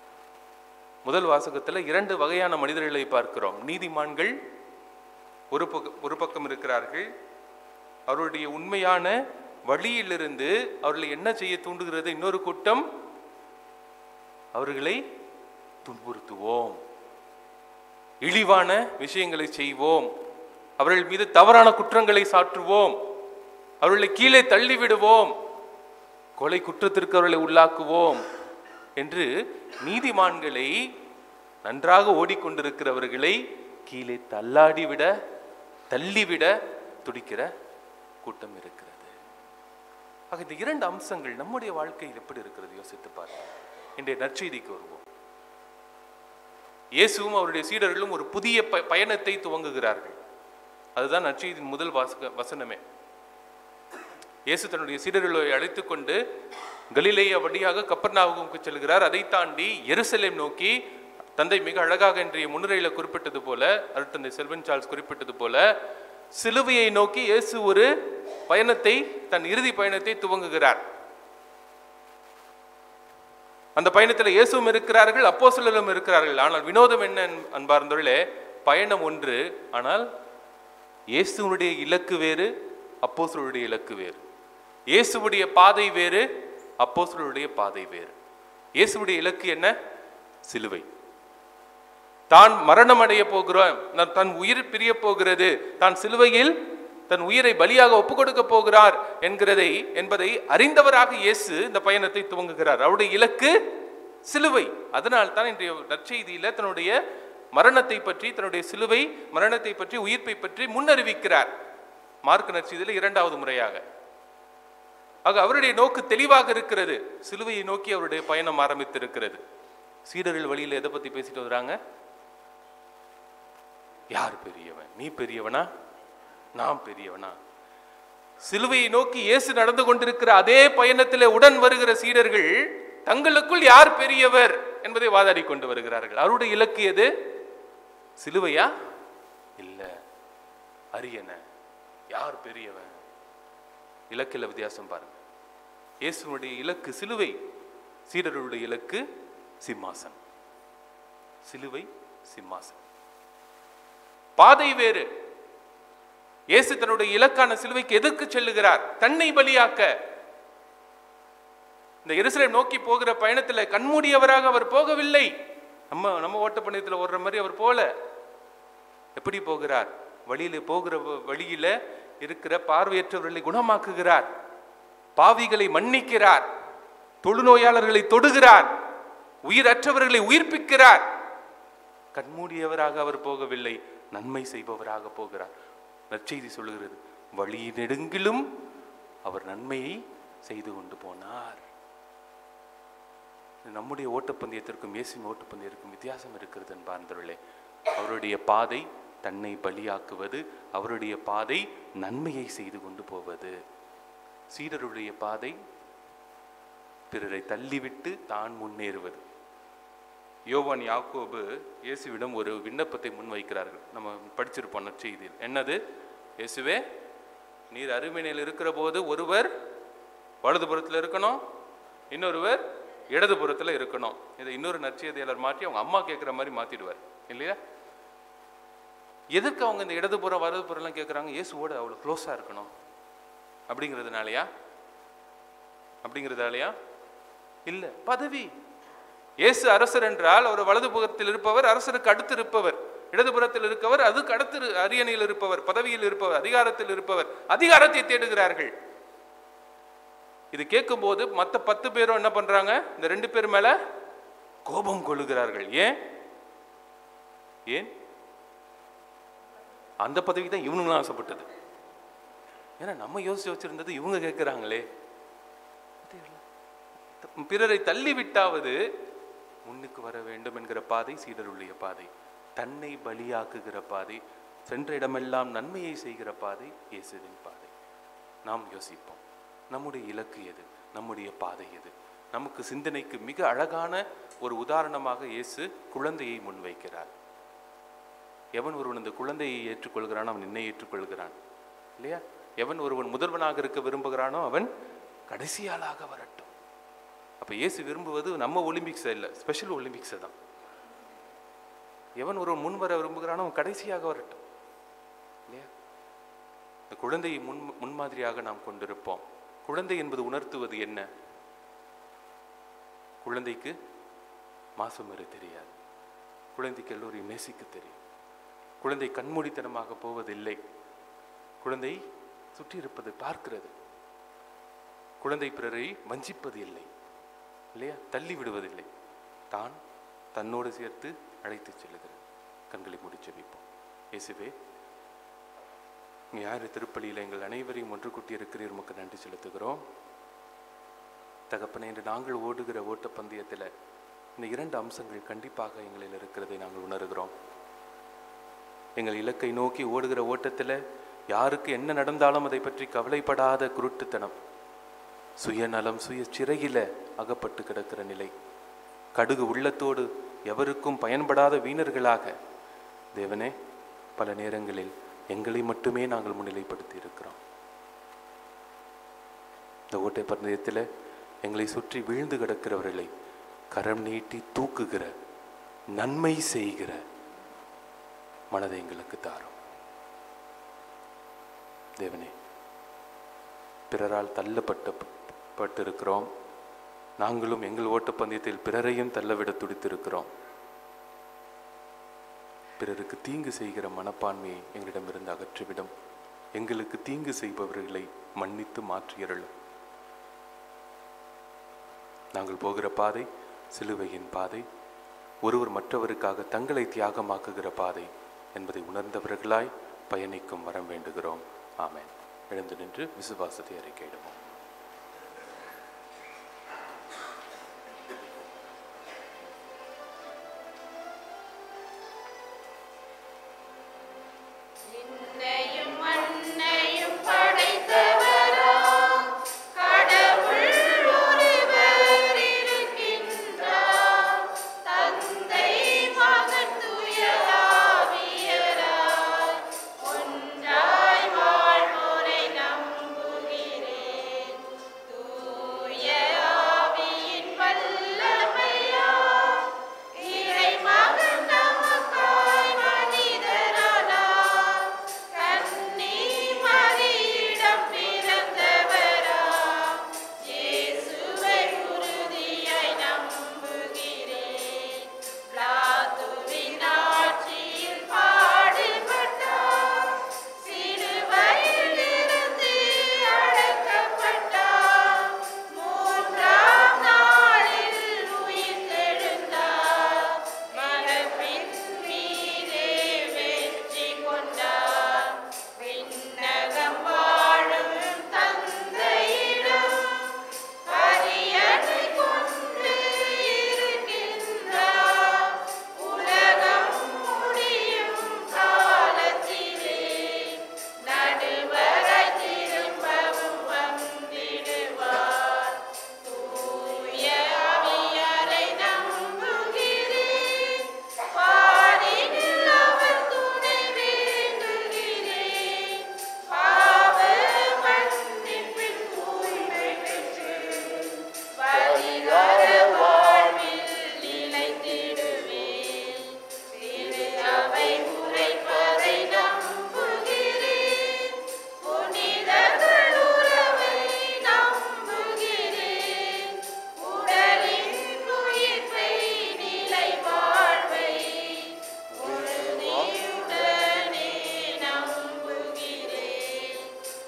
முதல் வாசகத்துல இரண்டு வகையான மனிதர்களை பார்க்கிறோம் நீதிமான்கள் ஒரு பக்கம் ஒரு பக்கம் இருக்கிறார்கள் அவருடைய உண்மையான வழியிலிருந்து அவர்களை என்ன செய்ய தூண்டுகிறது இன்னொரு கூட்டம் அவர்களை துன்புறுத்துவோம் இழிவான விஷயங்களை செய்வோம் அவர்கள் மீது தவறான குற்றங்களை சாற்றுவோம் அவர்களை கீழே தள்ளிவிடுவோம் கொலை குற்றத்திற்கு அவர்களை உள்ளாக்குவோம் என்று நீதிமான்களை நன்றாக ஓடிக்கொண்டிருக்கிறவர்களை கீழே தள்ளாடிவிட தள்ளிவிட துடிக்கிற கூட்டம் இருக்கிறது ஆக இந்த இரண்டு அம்சங்கள் நம்முடைய வாழ்க்கையில் எப்படி இருக்கிறது யோசித்து பாருங்க இன்றைய நற்செய்திக்கு வருவோம் இயேசுவும் அவருடைய சீடர்களும் ஒரு புதிய ப- பயணத்தை துவங்குகிறார்கள் அதுதான் நற்செய்தியின் முதல் வாசக வசனமே இயேசு தன்னுடைய சீடர்களை அழைத்துக் கொண்டு கலிலேய வழியாக கப்பர்நாவுக்கு செல்கிறார் அதை தாண்டி எருசலேம் நோக்கி தந்தை மிக அழகாக இன்றைய முன்னுரையில குறிப்பிட்டது போல அருட்தந்தை செல்வன் சார்ல்ஸ் குறிப்பிட்டது போல சிலுவையை நோக்கி இயேசு ஒரு பயணத்தை தன் இறுதி பயணத்தை துவங்குகிறார் அந்த பயணத்தில் இயேசுவும் இருக்கிறார்கள் அப்போஸ்தலரும் இருக்கிறார்கள் ஆனால் வினோதம் என்ன அன்- அன்பார்ந்தவர்களே பயணம் ஒன்று ஆனால் இயேசுனுடைய இலக்கு வேறு அப்போஸ்தலருடைய இலக்கு வேறு இயேசுவுடைய பாதை வேறு அப்போஸ்தலருடைய பாதை வேறு இயேசுவுடைய இலக்கு என்ன சிலுவை தான் மரணம் அடைய போகிறோம் நான் தன் உயிர் பிரிய போகிறது தான் சிலுவையில் தன் உயிரை பலியாக ஒப்புக் கொடுக்க போகிறார் என்கிறதை என்பதை அறிந்தவராக இயேசு இந்த பயணத்தை துவங்குகிறார் அவருடைய இலக்கு சிலுவை அதனால் தான் இன்றைய நற்செய்தியில தன்னுடைய மரணத்தை பற்றி தன்னுடைய சிலுவை மரணத்தை பற்றி உயிர்ப்பை பற்றி முன்னறிவிக்கிறார் மார்க் நற்செய்தியில இரண்டாவது முறையாக ஆக அவருடைய நோக்கு தெளிவாக இருக்கிறது சிலுவையை நோக்கி அவருடைய பயணம் ஆரம்பித்திருக்கிறது சீடர்கள் வழியில் எதை பத்தி பேசிட்டு வர்றாங்க யார் பெரியவன் நீ பெரியவனா நான் பெரியவனா சிலுவையை நோக்கி இயேசு நடந்து கொண்டிருக்கிற அதே பயணத்திலே உடன் வருகிற சீடர்கள் தங்களுக்குள் யார் பெரியவர் என்பதை வாதாடி கொண்டு வருகிறார்கள் அவருடைய இலக்கு எது சிலுவையா இல்ல அரியன யார் பெரியவன் இலக்கில் வித்தியாசம் பாருங்க இயேசுனுடைய இலக்கு சிலுவை சீடர்களுடைய இலக்கு சிம்மாசனம் சிலுவை சிம்மாசனம் பாதை வேறு இயேசு தன்னுடைய இலக்கான சிலுவைக்கு எதற்கு செல்லுகிறார் தன்னை பலியாக்க இந்த எருசலேம் நோக்கி போகிற பயணத்துல கண்மூடியவராக அவர் போகவில்லை நம்ம நம்ம ஓட்டப்பந்தயத்தில் ஓடுற மாதிரி அவர் போல எப்படி போகிறார் வழியில போகிற வ- வழியில இருக்கிற பார்வையற்றவர்களை குணமாக்குகிறார் பாவிகளை மன்னிக்கிறார் தொழுநோயாளர்களை தொடுகிறார் உயிரற்றவர்களை உயிர்ப்பிக்கிறார் கண்மூடியவராக அவர் போகவில்லை நன்மை செய்பவராக போகிறார் நற்செய்தி சொல்லுகிறது வழி நெடுங்கிலும் அவர் நன்மையை செய்து கொண்டு போனார் நம்முடைய ஓட்டப்பந்தயத்திற்கும் இயேசுவின் ஓட்டப்பந்தயத்திற்கும் வித்தியாசம் இருக்கிறது என்பார்ந்தவர்களே அவருடைய பாதை தன்னை பலியாக்குவது அவருடைய பாதை நன்மையை செய்து கொண்டு போவது சீடருடைய பாதை பிறரை தள்ளிவிட்டு தான் முன்னேறுவது யோவான் யாக்கோபு இயேசுவிடம் ஒரு விண்ணப்பத்தை முன்வைக்கிறார்கள் நம்ம படிச்சிருப்போம் நற்செய்தியில் என்னது இயேசுவே நீர் அருமையில் இருக்கிற போது ஒருவர் வலதுபுறத்தில் இருக்கணும் இன்னொருவர் இடதுபுறத்தில் இருக்கணும் இதை இன்னொரு நற்செய்தியாளர் மாற்றி அவங்க அம்மா கேட்குற மாதிரி மாற்றிடுவார் இல்லையா எதற்கு அவங்க இந்த இடதுபுறம் வலதுபுறம்லாம் கேட்குறாங்க இயேசுவோட அவ்வளோ க்ளோஸாக இருக்கணும் அப்படிங்கிறதுனாலயா அப்படிங்கிறதாலயா இல்லை பதவி இயேசு அரசர் என்றால் அவர் வலதுபுறத்தில் இருப்பவர் அரசருக்கு அடுத்து இருப்பவர் இடதுபுறத்தில் இருக்கவர் அதுக்கு அடுத்து இரு- அரியணையில் இருப்பவர் பதவியில் இருப்பவர் அதிகாரத்தில் இருப்பவர் அதிகாரத்தை தேடுகிறார்கள் இது கேட்கும்போது மற்ற பத்து பேரும் என்ன பண்றாங்க இந்த ரெண்டு பேர் மேல கோபம் கொள்ளுகிறார்கள் ஏன் ஏன் அந்த பதவி தான் இவனுங்களும் ஆசைப்பட்டது ஏன்னா நம்ம யோசிச்சு வச்சிருந்தது இவங்க கேட்குறாங்களே பிறரை தள்ளி விட்டாவது முன்னுக்கு வர வேண்டும் என்கிற பாதை சீடருடைய பாதை தன்னை பலியாக்குகிற பாதை சென்ற இடமெல்லாம் நன்மையை செய்கிற பாதை இயேசுவின் பாதை நாம் யோசிப்போம் நம்முடைய இலக்கு எது நம்முடைய பாதை எது நமக்கு சிந்தனைக்கு மிக அழகான ஒரு உதாரணமாக இயேசு குழந்தையை முன்வைக்கிறார் எவன் ஒருவன் இந்த குழந்தையை ஏற்றுக்கொள்கிறானோ அவன் என்னை ஏற்றுக்கொள்கிறான் இல்லையா எவன் ஒருவன் முதல்வனாக இருக்க விரும்புகிறானோ அவன் கடைசியாளாக வரட்டும் அப்ப இயேசு விரும்புவது நம்ம ஒலிம்பிக்ஸை இல்லை ஸ்பெஷல் ஒலிம்பிக்ஸை தான் எவன் ஒருவன் முன் வர விரும்புகிறானோ அவன் கடைசியாக வரட்டும் இல்லையா இந்த குழந்தையை முன் முன்மாதிரியாக நாம் கொண்டிருப்போம் குழந்தை என்பது உணர்த்துவது என்ன குழந்தைக்கு மாசுமறு தெரியாது குழந்தைக்கு எல்லோரையும் நேசிக்க தெரியும் குழந்தை கண்மூடித்தனமாக போவதில்லை குழந்தை சுற்றி இருப்பதை பார்க்கிறது குழந்தை பிறரை வஞ்சிப்பது இல்லை இல்லையா தள்ளி விடுவதில்லை தான் தன்னோடு சேர்த்து அழைத்துச் செல்லுகிறது கண்களை மூடி ஜெபிப்போம் இயேசுவே யார் திருப்பலியில் எங்கள் அனைவரையும் ஒன்று கூட்டி இருக்கிறீர் உமக்கு நன்றி செலுத்துகிறோம் தகப்பனே என்று நாங்கள் ஓடுகிற ஓட்டப்பந்தயத்தில் இந்த இரண்டு அம்சங்கள் கண்டிப்பாக எங்களில் இருக்கிறதை நாங்கள் உணர்கிறோம் எங்கள் இலக்கை நோக்கி ஓடுகிற ஓட்டத்தில் யாருக்கு என்ன நடந்தாலும் அதை பற்றி கவலைப்படாத குருட்டுத்தனம் சுயநலம் சுய சிறையில அகப்பட்டு கிடக்கிற நிலை கடுகு உள்ளத்தோடு எவருக்கும் பயன்படாத வீணர்களாக தேவனே பல நேரங்களில் எங்களை மட்டுமே நாங்கள் முன்னிலைப்படுத்தி இருக்கிறோம் இந்த ஓட்டை பந்தயத்தில் எங்களை சுற்றி வீழ்ந்து கிடக்கிறவர்களை கரம் நீட்டி தூக்குகிற நன்மை செய்கிற மனதை எங்களுக்கு தாரும் தேவனே பிறரால் தள்ளப்பட்ட பட்டிருக்கிறோம் நாங்களும் எங்கள் ஓட்டப்பந்தயத்தில் பிறரையும் தள்ளவிட துடித்திருக்கிறோம் பிறருக்கு தீங்கு செய்கிற மனப்பான்மையை எங்களிடமிருந்து அகற்றிவிடும் எங்களுக்கு தீங்கு செய்பவர்களை மன்னித்து மாற்றியருளும் நாங்கள் போகிற பாதை சிலுவையின் பாதை ஒருவர் மற்றவருக்காக தங்களை தியாகமாக்குகிற பாதை என்பதை உணர்ந்தவர்களாய் பயணிக்கும் வரம் வேண்டுகிறோம் ஆமென் எழுந்து நின்று விசுவாசத்தை அறிக்கையிடுவோம் விண்ணையும் மண்ணையும் படைத்தவராம் கடவுள் ஒருவர் இருக்கின்றார் தந்தை மகன் துயராவியராய் ஒன்றாய் வாழ்வோரை நம்புகிறேன் அழியாத வாழ்வில் நிலைத்திடுவேன் திரு அவை உரைப்பதை நம்புகிறேன் புனிதர்கள் உறவை நம்புகிறேன் உடலின் உயிர்ப்பை நிலை வாழ்வை உறுதியுடனே நம்புகிறேன்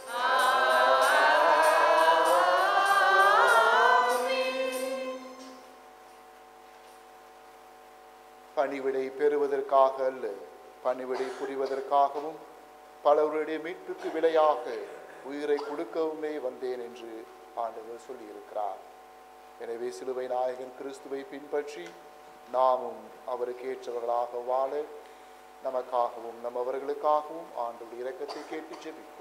பணிவிடை பெறுவதற்காக அல்ல பணிவிடை புரிவதற்காகவும் பலருடைய மீட்புக்கு விலையாக உயிரை கொடுக்கவுமே வந்தேன் என்று ஆண்டவர் சொல்லியிருக்கிறார் எனவே சிலுவை நாயகன் கிறிஸ்துவை பின்பற்றி நாமும் அவருக்கு ஏற்றவர்களாக வாழ நமக்காகவும் நம்மவர்களுக்காகவும் ஆண்டுடைய இரக்கத்தை கேட்டு ஜெபிப்போம்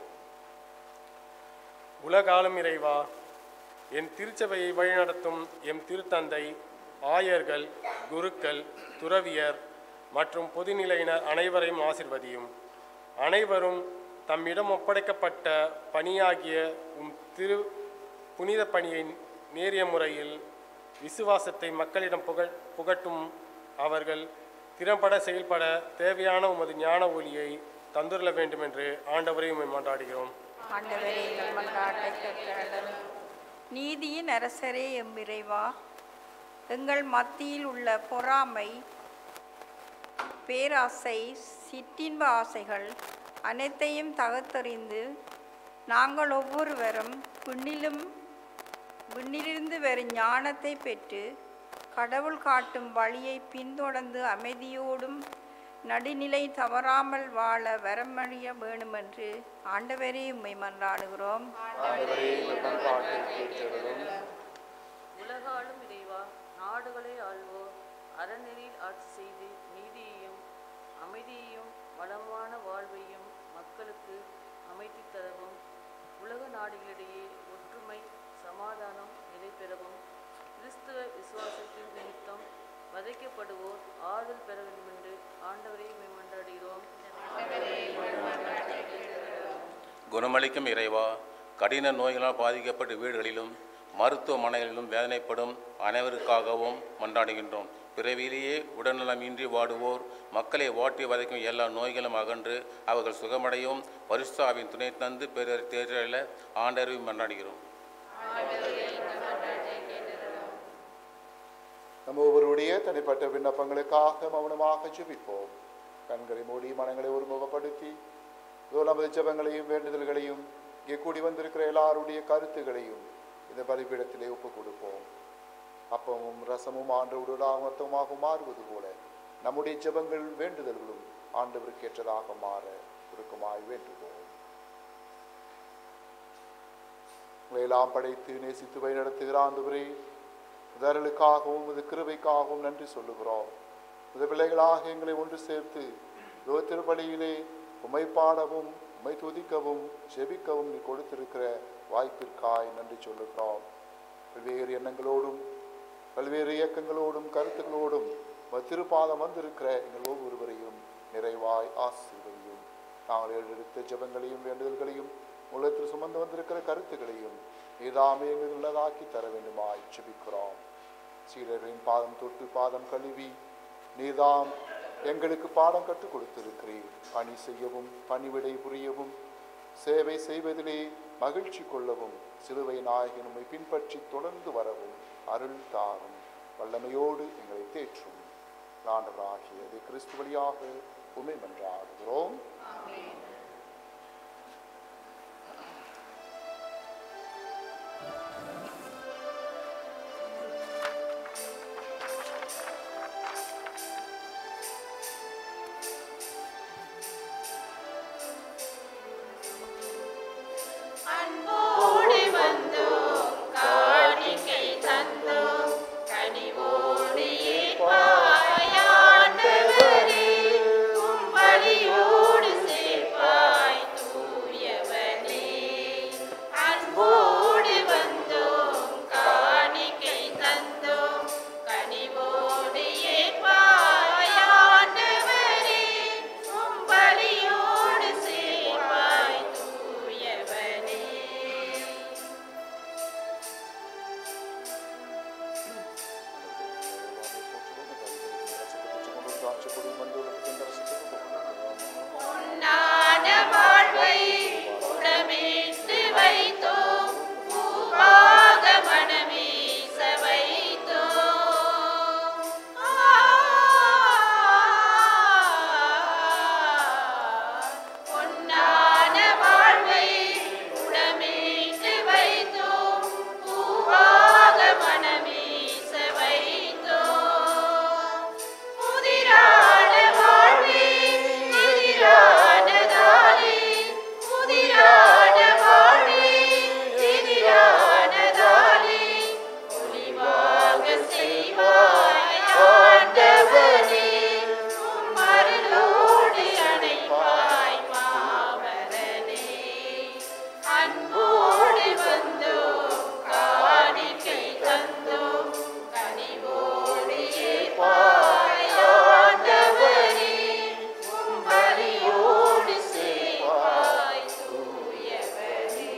உலகாலும் இறைவா என் திருச்சபையை வழிநடத்தும் எம் திருத்தந்தை ஆயர்கள் குருக்கள் துறவியர் மற்றும் பொதுநிலையினர் அனைவரையும் ஆசிர்வதியும் அனைவரும் தம்மிடம் ஒப்படைக்கப்பட்ட பணியாகிய உம் திரு புனித பணியை நேரிய முறையில் விசுவாசத்தை மக்களிடம் புகழ் புகட்டும் அவர்கள் திறம்பட செயல்பட தேவையான உமது ஞான ஒளியை தந்துள்ள வேண்டும் என்று ஆண்டவரை உம்மை மன்றாடுகிறோம் ஆண்டவரே எங்கள் மன்றாட்டை கேட்கிறளவு நீதியின் அரசரே எம் இறைவா எங்கள் மத்தியில் உள்ள பொறாமை பேராசை சிற்றின்ப ஆசைகள் அனைத்தையும் தகர்த்தறிந்து நாங்கள் ஒவ்வொருவரும் விண்ணிலும் விண்ணிலிருந்து வரும் ஞானத்தை பெற்று கடவுள் காட்டும் வழியை பின்தொடர்ந்து அமைதியோடும் நடுநிலை தவறாமல் வாழ வரமழிய வேண்டுமென்று ஆண்டவரே உம்மை மன்றாடுகிறோம் உலகாளும் இறைவா நாடுகளை ஆள்வோர் அறநெறியில் ஆட்சி செய்து நீதியையும் அமைதியையும் வளமான வாழ்வையும் மக்களுக்கு அமைத்துத் தரவும் உலக நாடுகளிடையே ஒற்றுமை சமாதானம் நிலை பெறவும் கிறிஸ்துவ விசுவாசத்தின் நிமித்தம் வதைக்கப்படுவோர் ஆறுதல் பெற வேண்டுமென்று ஆண்டவரை மேம்பண்டாடுகிறோம் குணமளிக்கும் இறைவா கடின நோய்களால் பாதிக்கப்பட்ட வீடுகளிலும் மருத்துவமனைகளிலும் வேதனைப்படும் அனைவருக்காகவும் மன்றாடுகின்றோம் பிறவிலேயே உடல்நலமின்றி வாடுவோர் மக்களை வாட்டி வதைக்கும் எல்லா நோய்களும் அகன்று அவர்கள் சுகமடையும் பரிசுத்தாவின் துணை தந்து பிறர் தேர்தல ஆண்டறிவு மன்றாடுகிறோம் நம்ம ஒவ்வொருடைய தனிப்பட்ட விண்ணப்பங்களுக்காக மௌனமாக ஜெபிப்போம் கண்களை மூடி மனங்களை ஒருமுகப்படுத்தி இதோ நமது ஜெபங்களையும் வேண்டுதல்களையும் இங்கே கூடி வந்திருக்கிற எல்லாருடைய கருத்துகளையும் இந்த பலிபீடத்திலே ஒப்புக் கொடுப்போம் அப்பமும் ரசமும் ஆண்டவரோடு மொத்தமாக மாறுவது போல நம்முடைய ஜெபங்கள் வேண்டுதல்களும் ஆண்டவருக்கு ஏற்றதாக மாற உருக்கமாய் வேண்டுவோம் உங்களை எல்லாம் படைத்து நேசித்து வழிநடத்துகிற ஆண்டவரே உதறலுக்காகவும் இது கிருபைக்காகவும் நன்றி சொல்லுகிறோம் இந்த பிள்ளைகளாக எங்களை ஒன்று சேர்த்து இதோ திருப்பலியிலே உமை பாடவும் உமை துதிக்கவும் செபிக்கவும் நீ கொடுத்திருக்கிற வாய்ப்பிற்காய் நன்றி சொல்லுகிறோம் பல்வேறு எண்ணங்களோடும் பல்வேறு இயக்கங்களோடும் கருத்துக்களோடும் உமது திருப்பாதம் வந்திருக்கிற எங்கள் ஒவ்வொருவரையும் நிறைவாய் ஆசீர்வதியும் நாங்கள் எழுதித்த ஜெபங்களையும் வேண்டுதல்களையும் உள்ளத்தில் சுமந்து வந்திருக்கிற கருத்துக்களையும் நீதாமே எங்கள் உள்ளதாக்கி தர வேண்டுமாய் ஜெபிக்கிறோம் சீடர்களின் பாதம் தொட்டு பாதம் கழுவி நீதாம் எங்களுக்கு பாடம் கற்றுக் கொடுத்திருக்கிறீர் பணி செய்யவும் பணிவிடை புரியவும் சேவை செய்வதிலே மகிழ்ச்சி கொள்ளவும் சிலுவை நாயகன் உம்மை பின்பற்றி தொடர்ந்து வரவும் அருள் தாரும் வல்லமையோடு எங்களை தேற்றும் ஆண்டவராகியது கிறிஸ்து வழியாக உண்மை மன்றாடுகிறோம் அன்போடு வந்தோம் காணிக்கை தந்தோம் கனிவோடு ஏற்பாய் ஆண்டவரே உம் பலியோடு சேர்ப்பாய் மாற்றுக்குடி மண்டலத்தின் தரிசனத்துக்கு பொன்னான வாழ்வை உடமேற்று வைத்தோம் பூவாக மனமீச வைத்தோம் பொன்னான வாழ்வை உடமேற்று வைத்தோம் பூவாக மனமீச வைத்தோம் புதிரான வாழ்வே எதிரானதாலே புதிரான வாழ்வே எதிரானதாலே ஒளிவாக செய்வாய் ஆண்டவரே உம் அருளோடு அணைப்பாய் மாமரனே அன்போடு வந்தோம் காணிக்கை தந்தோம் கனிவோடு ஏற்பாய் ஆண்டவரே உம் பலியோடு சேர்ப்பாய் தூயவரே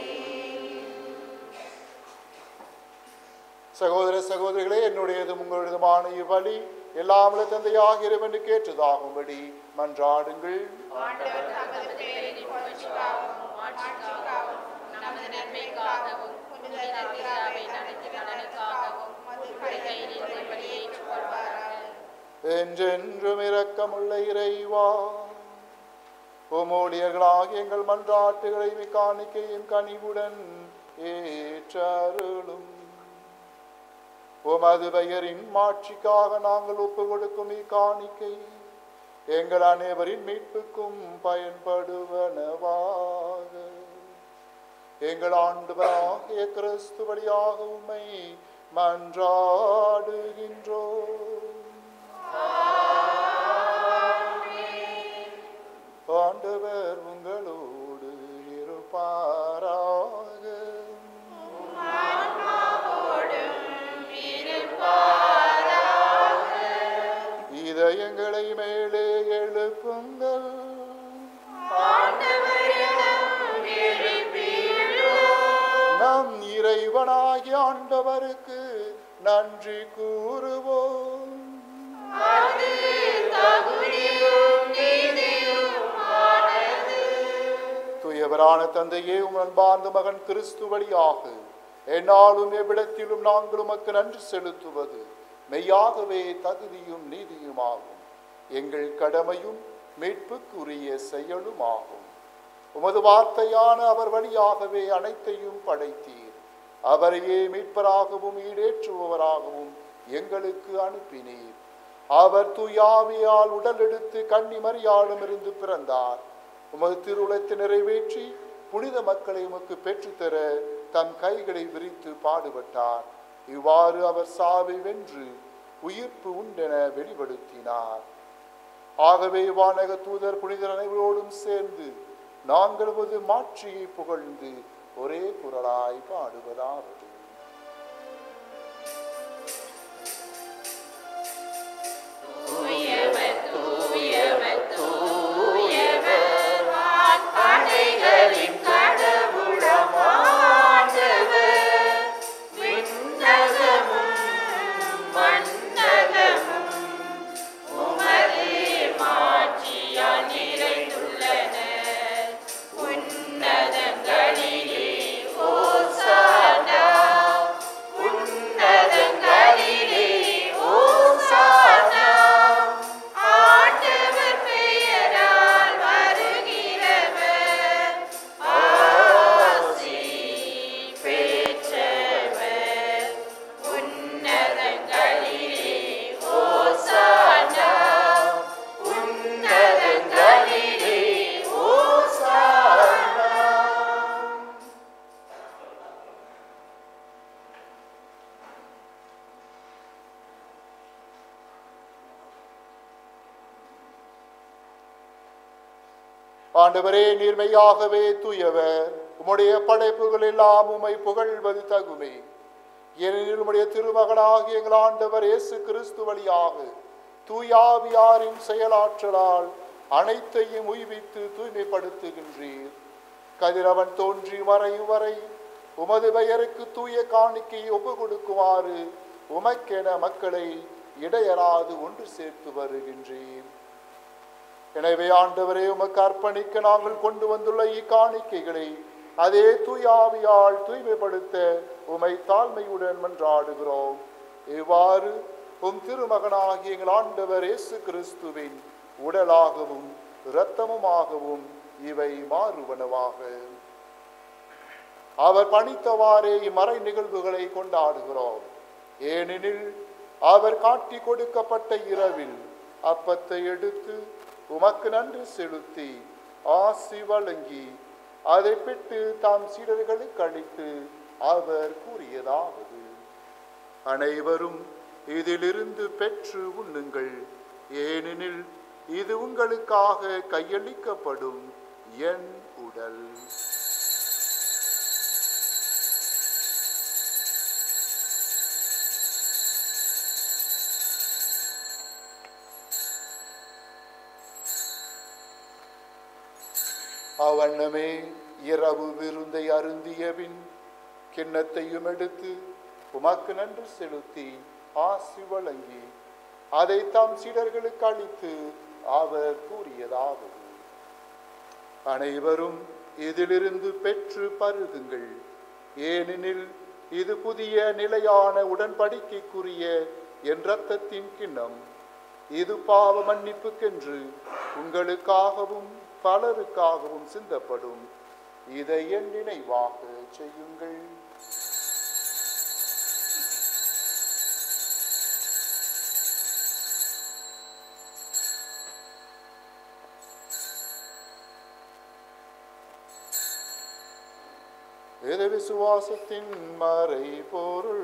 சகோதர சகோதரிகளே என்னுடையதும் உங்களுடையதுமான இவ்வழி எல்லாம் உள்ள தந்தையாக இறைவனுக்கு ஏற்றதாகும்படி மன்றாடுங்கள் ஆண்டவர் தமது பெயரின் புகழ்ச்சிக்காகவும் மாட்சிக்காகவும் நமது நன்மைக்காகவும் புனித திருவிழாவை நடத்தி நலனுக்காகவும் மது கையிலிருந்து வெளியேற்றுக் கொள்வாராக என்றென்றும் இரக்கமுள்ள இறைவா உமூழியர்களாக எங்கள் மன்றாட்டுகளை காணிக்கையும் கனிவுடன் ஏற்றருளும் உமது பெயரின் மாட்சிக்காக நாங்கள் ஒப்பு கொடுக்கும் இக்காணிக்கை எங்கள் அனைவரின் மீட்புக்கும் பயன்படுவனவாக எங்கள் ஆண்டவராகிய கிறிஸ்து வழியாக உம்மை மன்றாடுகின்றோம் ஆண்டவர் உங்களோடு இருப்பாராக இதயங்களை மேலே எழுப்புங்கள் நம் இறைவனாகிய ஆண்டவருக்கு நன்றி கூறுவோம் தூயவரான தந்தையே உம் அன்பார்ந்த மகன் கிறிஸ்து வழியாக என்னாலும் எவ்விடத்திலும் நாங்கள் உமக்கு நன்றி செலுத்துவது மெய்யாகவே தகுதியும் நீதியுமாகும் எங்கள் கடமையும் மீட்புக்குரிய செயலுமாகும் உமது வார்த்தையான அவர் வழியாகவே அனைத்தையும் படைத்தீர் அவரையே மீட்பராகவும் ஈடேற்றுபவராகவும் எங்களுக்கு அனுப்பினீர் அவர் தூயாவியால் உடல் எடுத்து கன்னி மரியாளும் இருந்து பிறந்தார் உமது திருவுளத்தை நிறைவேற்றி புனித மக்களை உமக்கு பெற்றுத்தர தம் கைகளை விரித்து பாடுபட்டார் இவ்வாறு அவர் சாவை வென்று உயிர்ப்பு உண்டென வெளிப்படுத்தினார் ஆகவே வானக தூதர் புனிதர் அனைவரோடும் சேர்ந்து நாங்கள் உமது மாட்சியை புகழ்ந்து ஒரே குரலாய் பாடுவதாவது தூயவர் தூயவர் தூயவர் வான்படைகளின் கடவுளம் ஆண்டவர் விண்ணகமும் மண்ணகமும் உமது மாட்சியால் நிறைந்துள்ளன உன்னதங்களிலே ஓசானா உன்னதங்களிலே ஓசானா ஆண்டவர் பெயரால் வருகிறவர் ஆசி பெற்றவர் உன்னதங்களிலே ஓசானா உன்னதங்களிலே ஓசானா ஆண்டவரே நீர்மையாகவே தூயவர் உம்முடைய படைப்புகள் எல்லாம் உம்மை புகழ்வது தகுமே ஏனெனில் உம்முடைய திருமகனாகிய எங்கள் ஆண்டவர் இயேசு கிறிஸ்து வழியாக தூயாவியாரின் செயலாற்றலால் அனைத்தையும் உய்வித்து தூய்மைப்படுத்துகின்றீர் கதிரவன் தோன்றி மறையும் வரை உமது பெயருக்கு தூய காணிக்கையை ஒப்பு கொடுக்குமாறு உமக்கென மக்களை இடையராது ஒன்று சேர்த்து வருகின்றேன் எனவே ஆண்டவரே உமக்கு அர்ப்பணிக்க நாங்கள் கொண்டு வந்துள்ள இக்காணிக்கைகளை அதே தூயாவியால் தூய்மைப்படுத்த உமை தாழ்மையுடன் மன்றாடுகிறோம் இவ்வாறு உம் திருமகனாகிய எங்கள் ஆண்டவர் இயேசு கிறிஸ்துவின் உடலாகவும் இரத்தமுமாகவும் இவை மாறுவனவாக அவர் பணித்தவாறே இம்மறை நிகழ்வுகளை கொண்டாடுகிறோம் ஏனெனில் அவர் காட்டி கொடுக்கப்பட்ட இரவில் அப்பத்தை எடுத்து உமக்கு நன்றி செலுத்தி ஆசி வழங்கி அதை பெற்று தாம் சீடர்களுக்கு அளித்து அவர் கூறியதாவது அனைவரும் இதிலிருந்து பெற்று உண்ணுங்கள் ஏனெனில் இது உங்களுக்காக கையளிக்கப்படும் என் உடல் அவண்ணமே இரவு விருந்தை அருந்தியபின் கிண்ணத்தையும் எடுத்து உமக்கு நன்றி செலுத்தி ஆசி வழங்கி அதை தாம் சீடர்களுக்கு அளித்து அவர் கூறியதாவது அனைவரும் இதிலிருந்து பெற்று பருகுங்கள் ஏனெனில் இது புதிய நிலையான உடன்படிக்கைக்குரிய என் இரத்தத்தின் கிண்ணம் இது பாவ மன்னிப்புக்கென்று உங்களுக்காகவும் பலருக்காகவும் சிந்தப்படும் இதை என் நினைவாக செய்யுங்கள் இது விசுவாசத்தின் மறை பொருள்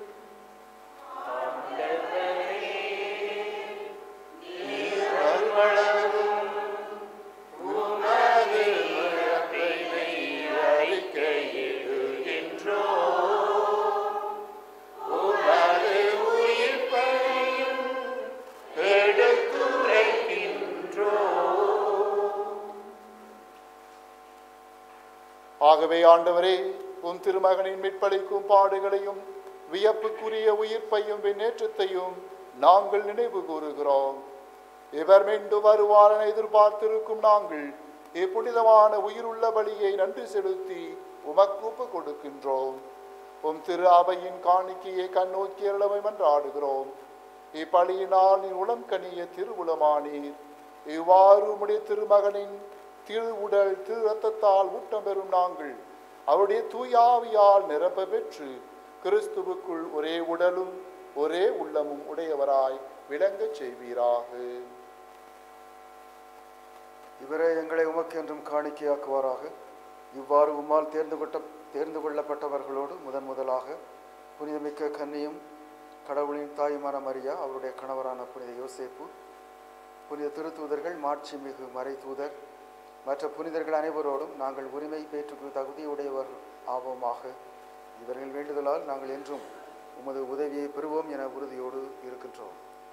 ஆகவே ஆண்டவரே உன் திருமகனின் மீட்பளிக்கும் பாடுகளையும் வியப்புக்குரிய உயிர்ப்பையும் விண்ணேற்றத்தையும் நாங்கள் நினைவு கூறுகிறோம் இவர் மீண்டும் வருவார் என எதிர்பார்த்திருக்கும் நாங்கள் இப்புனிதமான உயிருள்ள பலியை நன்றி செலுத்தி உமக்கு ஒப்பு கொடுக்கின்றோம் உம் திரு அவையின் காணிக்கையை கண்ணோக்கி அருளவை மன்றாடுகிறோம் இப்பலியினால் நீ உளம் கனிய திருவுளமானீர் இவ்வாறு உம்முடைய திருமகனின் திரு உடல் திரு ரத்தத்தால் ஊட்டம் பெறும் நாங்கள் அவருடைய தூயாவியால் நிரப்ப பெற்று கிறிஸ்துவுக்குள் ஒரே உடலும் ஒரே உள்ளமும் உடையவராய் விளங்கச் செய்வீராக இவரே எங்களை உமக்கு என்றும் காணிக்கையாக்குவாராக இவ்வாறு உம்மால் தேர்ந்து கொட்ட தேர்ந்து கொள்ளப்பட்டவர்களோடு முதன் முதலாக புனிதமிக்க கன்னியும் கடவுளின் தாயுமான மரியா அவருடைய கணவரான புனித யோசேப்பு புனித திருத்தூதர்கள் மாட்சிமிகு மறை தூதர் மற்ற புனிதர்கள் அனைவரோடும் நாங்கள் உரிமை பேற்றுக்கு தகுதியுடையவர் ஆவோமாக இவர்கள் வேண்டுதலால் நாங்கள் என்றும் உமது உதவியை பெறுவோம் என உறுதியோடு இருக்கின்றோம்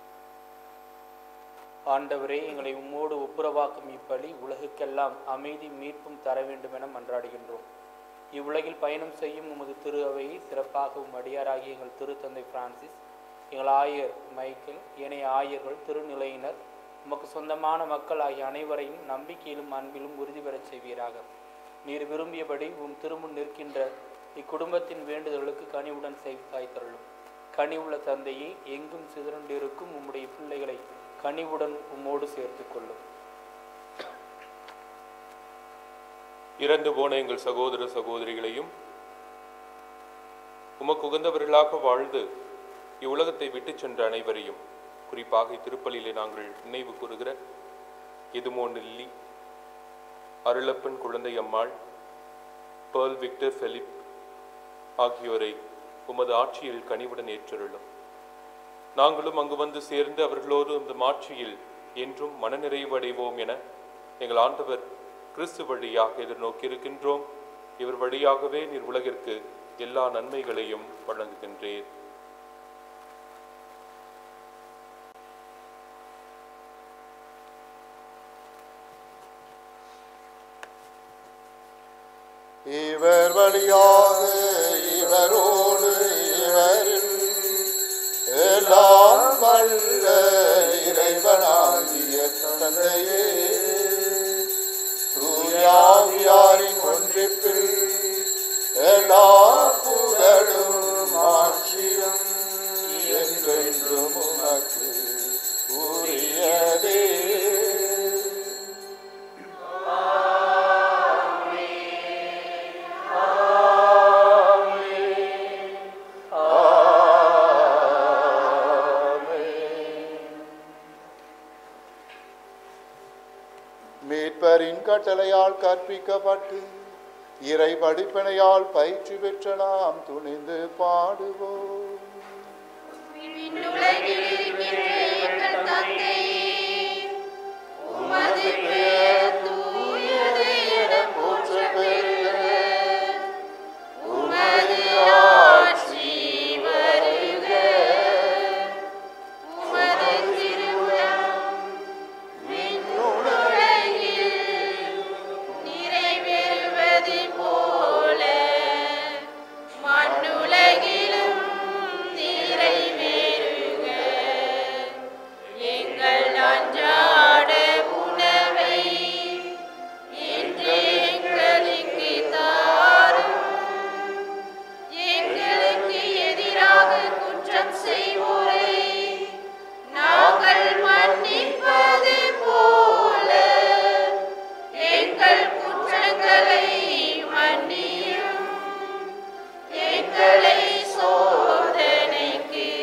ஆண்டவரே எங்களை உம்மோடு ஒப்புரவாக்கும் இப்பலி உலகுக்கெல்லாம் அமைதி மீட்பும் தர வேண்டும் என மன்றாடுகின்றோம் இவ்வுலகில் பயணம் செய்யும் உமது திரு அவையை சிறப்பாக உம் அடியாராகிய எங்கள் திருத்தந்தை பிரான்சிஸ் எங்கள் ஆயர் மைக்கேல் ஏனைய ஆயர்கள் திருநிலையினர் உமக்கு சொந்தமான மக்கள் ஆகிய அனைவரையும் நம்பிக்கையிலும் அன்பிலும் உறுதி பெறச் செய்வீராக நீர் விரும்பியபடி உம் திருமுன் நிற்கின்ற இக்குடும்பத்தின் வேண்டுதலுக்கு கனிவுடன் செய்தாய் தருளும் கனிவுள்ள தந்தையே எங்கும் சிதறண்டிருக்கும் உம்முடைய பிள்ளைகளை கனிவுடன் உம்மோடு சேர்த்துக் கொள்ளும் இறந்து போன எங்கள் சகோதர சகோதரிகளையும் உமக்கு உகந்தவர்களாக வாழ்ந்து இவ்வுலகத்தை விட்டுச் சென்ற அனைவரையும் குறிப்பாக இத்திருப்பலிலே நாங்கள் நினைவு கூறுகிற எதுமோ நெல்லி அருளப்பன் குழந்தை அம்மாள் பேர்ல் விக்டர் ஃபெலிப் ஆகியோரை உமது ஆட்சியில் கனிவுடன் ஏற்றருளும் நாங்களும் அங்கு வந்து சேர்ந்து அவர்களோடு இந்த மாட்சியில் என்றும் மனநிறைவு அடைவோம் என எங்கள் ஆண்டவர் கிறிஸ்து வழியாக எதிர்நோக்கியிருக்கின்றோம் இவர் வழியாகவே நீர் உலகிற்கு எல்லா நன்மைகளையும் வழங்குகின்றீர் இவர் வழியாக இவரோடு இவரில் எல்லாம் வல்ல இறைவனாகிய தந்தையே தூயாவியாரின் ஒன்றிப்பில் எல்லா புகழும் ஆட்சியும் என்றென்றும் உமக்கு உரியதே மீட்பரின் கட்டளையால் கற்பிக்கப்பட்டு இறை படிப்பினையால் பயிற்சி பெற்ற நாம் துணிந்து பாடுவோம் விண்ணுலகில் இருக்கின்ற எங்கள் தந்தையே, உமது பெயர் தூயது எனப் போற்றப் பெறுக. உமது ஆட்சி வருக. உமது திருவுளம் விண்ணுலகில் நிறைவேறுவது போல மண்ணுலகிலும் நிறைவேறுக எங்கள் அன்றாட உணவை இன்று எங்களுக்கு தாரும் எங்களுக்கு எதிராக குற்றம் செய்வோரை நாங்கள் மன்னிப்பது போல எங்கள் குற்றங்களை மன்னியும் எங்களை சோதனைக்கு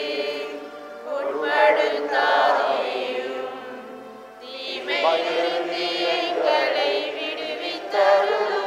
உட்படுத்தாதேயும் தீமையிலிருந்து எங்களை விடுவித்தருளும்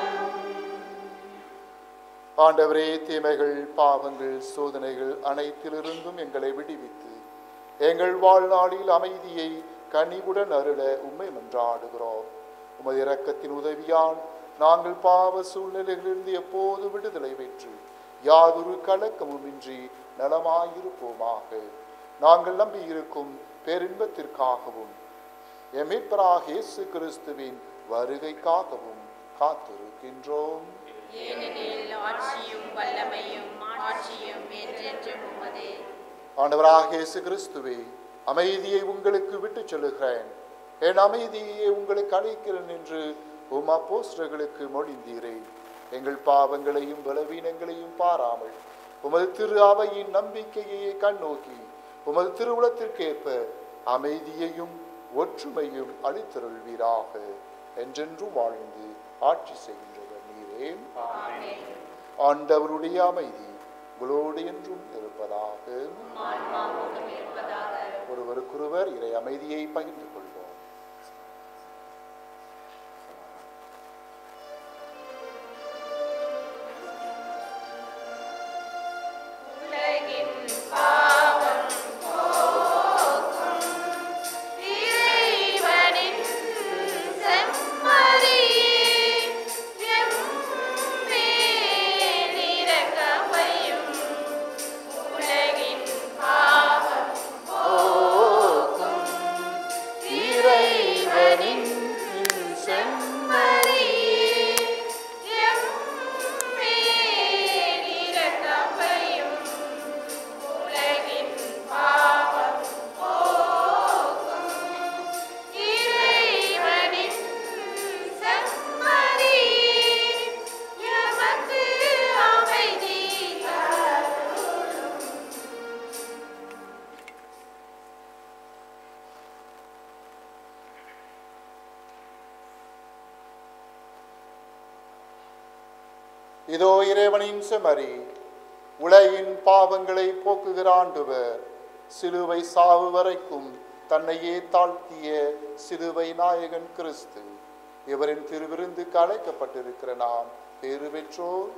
ஆண்டவரே தீமைகள் பாவங்கள் சோதனைகள் அனைத்திலிருந்தும் எங்களை விடுவித்து எங்கள் வாழ்நாளில் அமைதியை கனிவுடன் அருள உம்மை மன்றாடுகிறோம் உமது இரக்கத்தின் உதவியால் நாங்கள் பாவ சூழ்நிலைகளிலிருந்து எப்போது விடுதலை பெற்று யாதொரு கலக்கமுமின்றி நலமாயிருப்போமாக நாங்கள் நம்பியிருக்கும் பேரின்பத்திற்காகவும் எமிப்பராக இயேசு கிறிஸ்துவின் வருகைக்காகவும் காத்திருக்கின்றோம் ஏனெனில் ஆட்சியும் வல்லமையும் மாட்சியும் என்றென்றும் உமதே ஆண்டவராக இயேசு கிறிஸ்துவே அமைதியை உங்களுக்கு விட்டுச் சொல்லுகிறேன் என் அமைதியை உங்களுக்கு அளிக்கிறேன் என்று உம் அப்போஸ்தலர்களுக்கு மொழிந்தீரே எங்கள் பாவங்களையும் பலவீனங்களையும் பாராமல் உமது திரு அவையின் நம்பிக்கையை கண்ணோக்கி உமது திருவுளத்திற்கேற்ப அமைதியையும் ஒற்றுமையும் அளித்தருள்வீராக என்றென்றும் வாழ்ந்து ஆட்சி செய்கின்றவர் நீரே ஆண்டவருடைய அமைதி உங்களோடு என்றும் இருப்பதாக ஒருவருக்கொருவர் இறை அமைதியை பகிர்ந்து கொள்வோம் உலகின் பாவம் போக்கும் இறைவனின் செம்மறியே எம்மேல் இரக்கமையும் உலகின் பாவம் போக்கும் இறைவனின் செம்மறியே எம்மேல் இரக்கமையும் உலகின் பாவம் போக்கும் இறைவனின் செம்மறியே எமக்கு அமைதி தருளும் இதோ இறைவனின் செமரி உலகின் பாவங்களை போக்குகிற ஆண்டவர் சிலுவை சாவு வரைக்கும் தன்னையே தாழ்த்திய சிலுவை நாயகன் கிறிஸ்து இவரின் திருவிருந்துக்கு அழைக்கப்பட்டிருக்கிற நாம் பேறு பெற்றோர்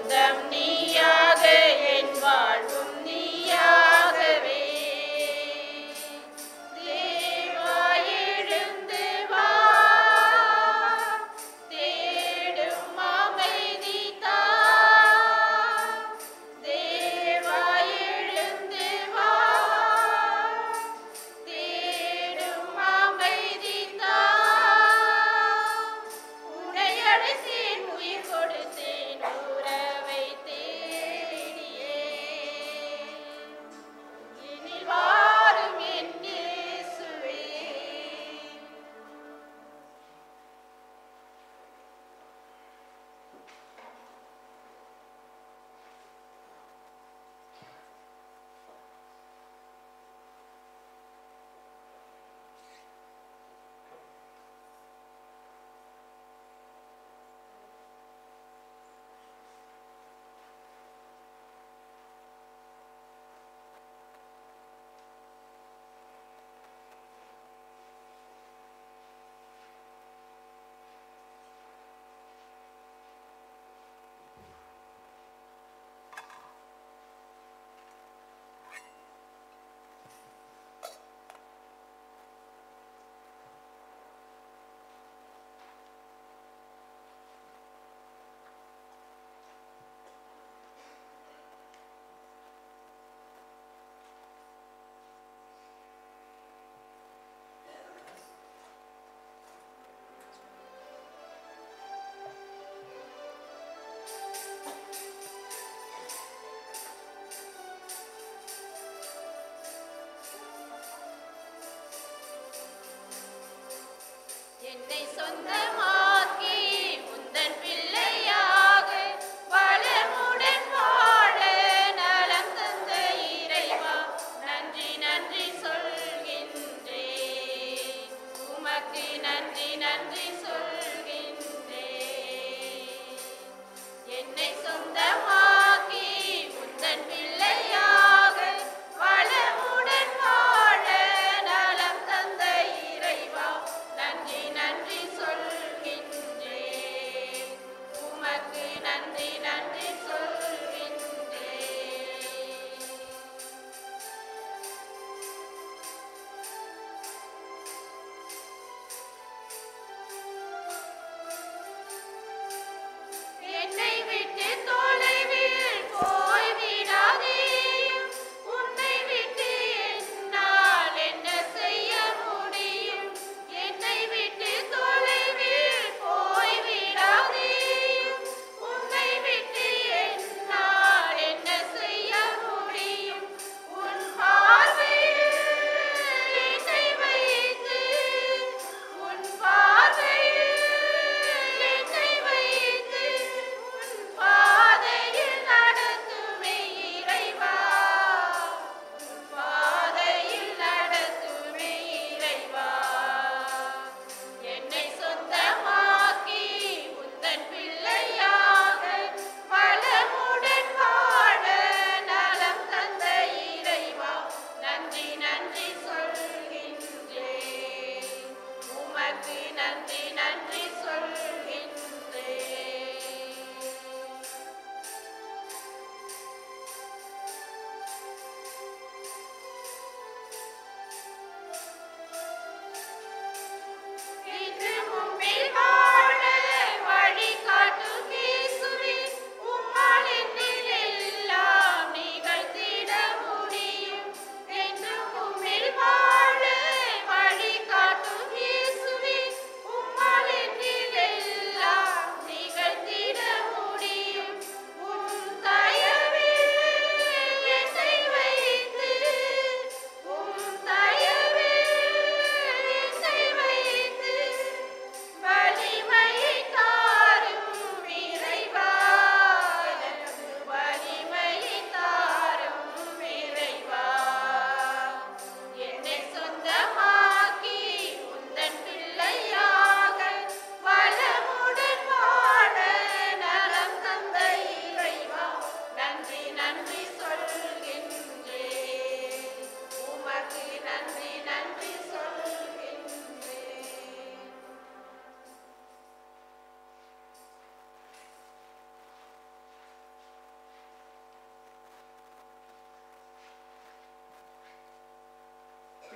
சொந்தம் நீயாக என் வாழ்வும் நீயாகவே தேவா எழுந்து வா தேடும் அமைதி தா தேவா எழுந்து வா தேடும் அமைதி தா உன்னை அழைத்தேன் உயிர் கொடுத்தேன் உறவை தேடியே இனி வாரும் என் இயேசுவே என்னை சொந்தமாக்கி உந்தன் பிள்ளையாக வளமுடன் வாழ நலம் தந்த இறைவா நன்றி நன்றி சொல்கின்றே உமக்கு நன்றி நன்றி சொல்கின்றே என்னை சொந்தமாக்கி உந்தன் பிள்ளையாக வளமுடன் வாழ நலம் தந்த இறைவா நன்றி நன்றி சொல்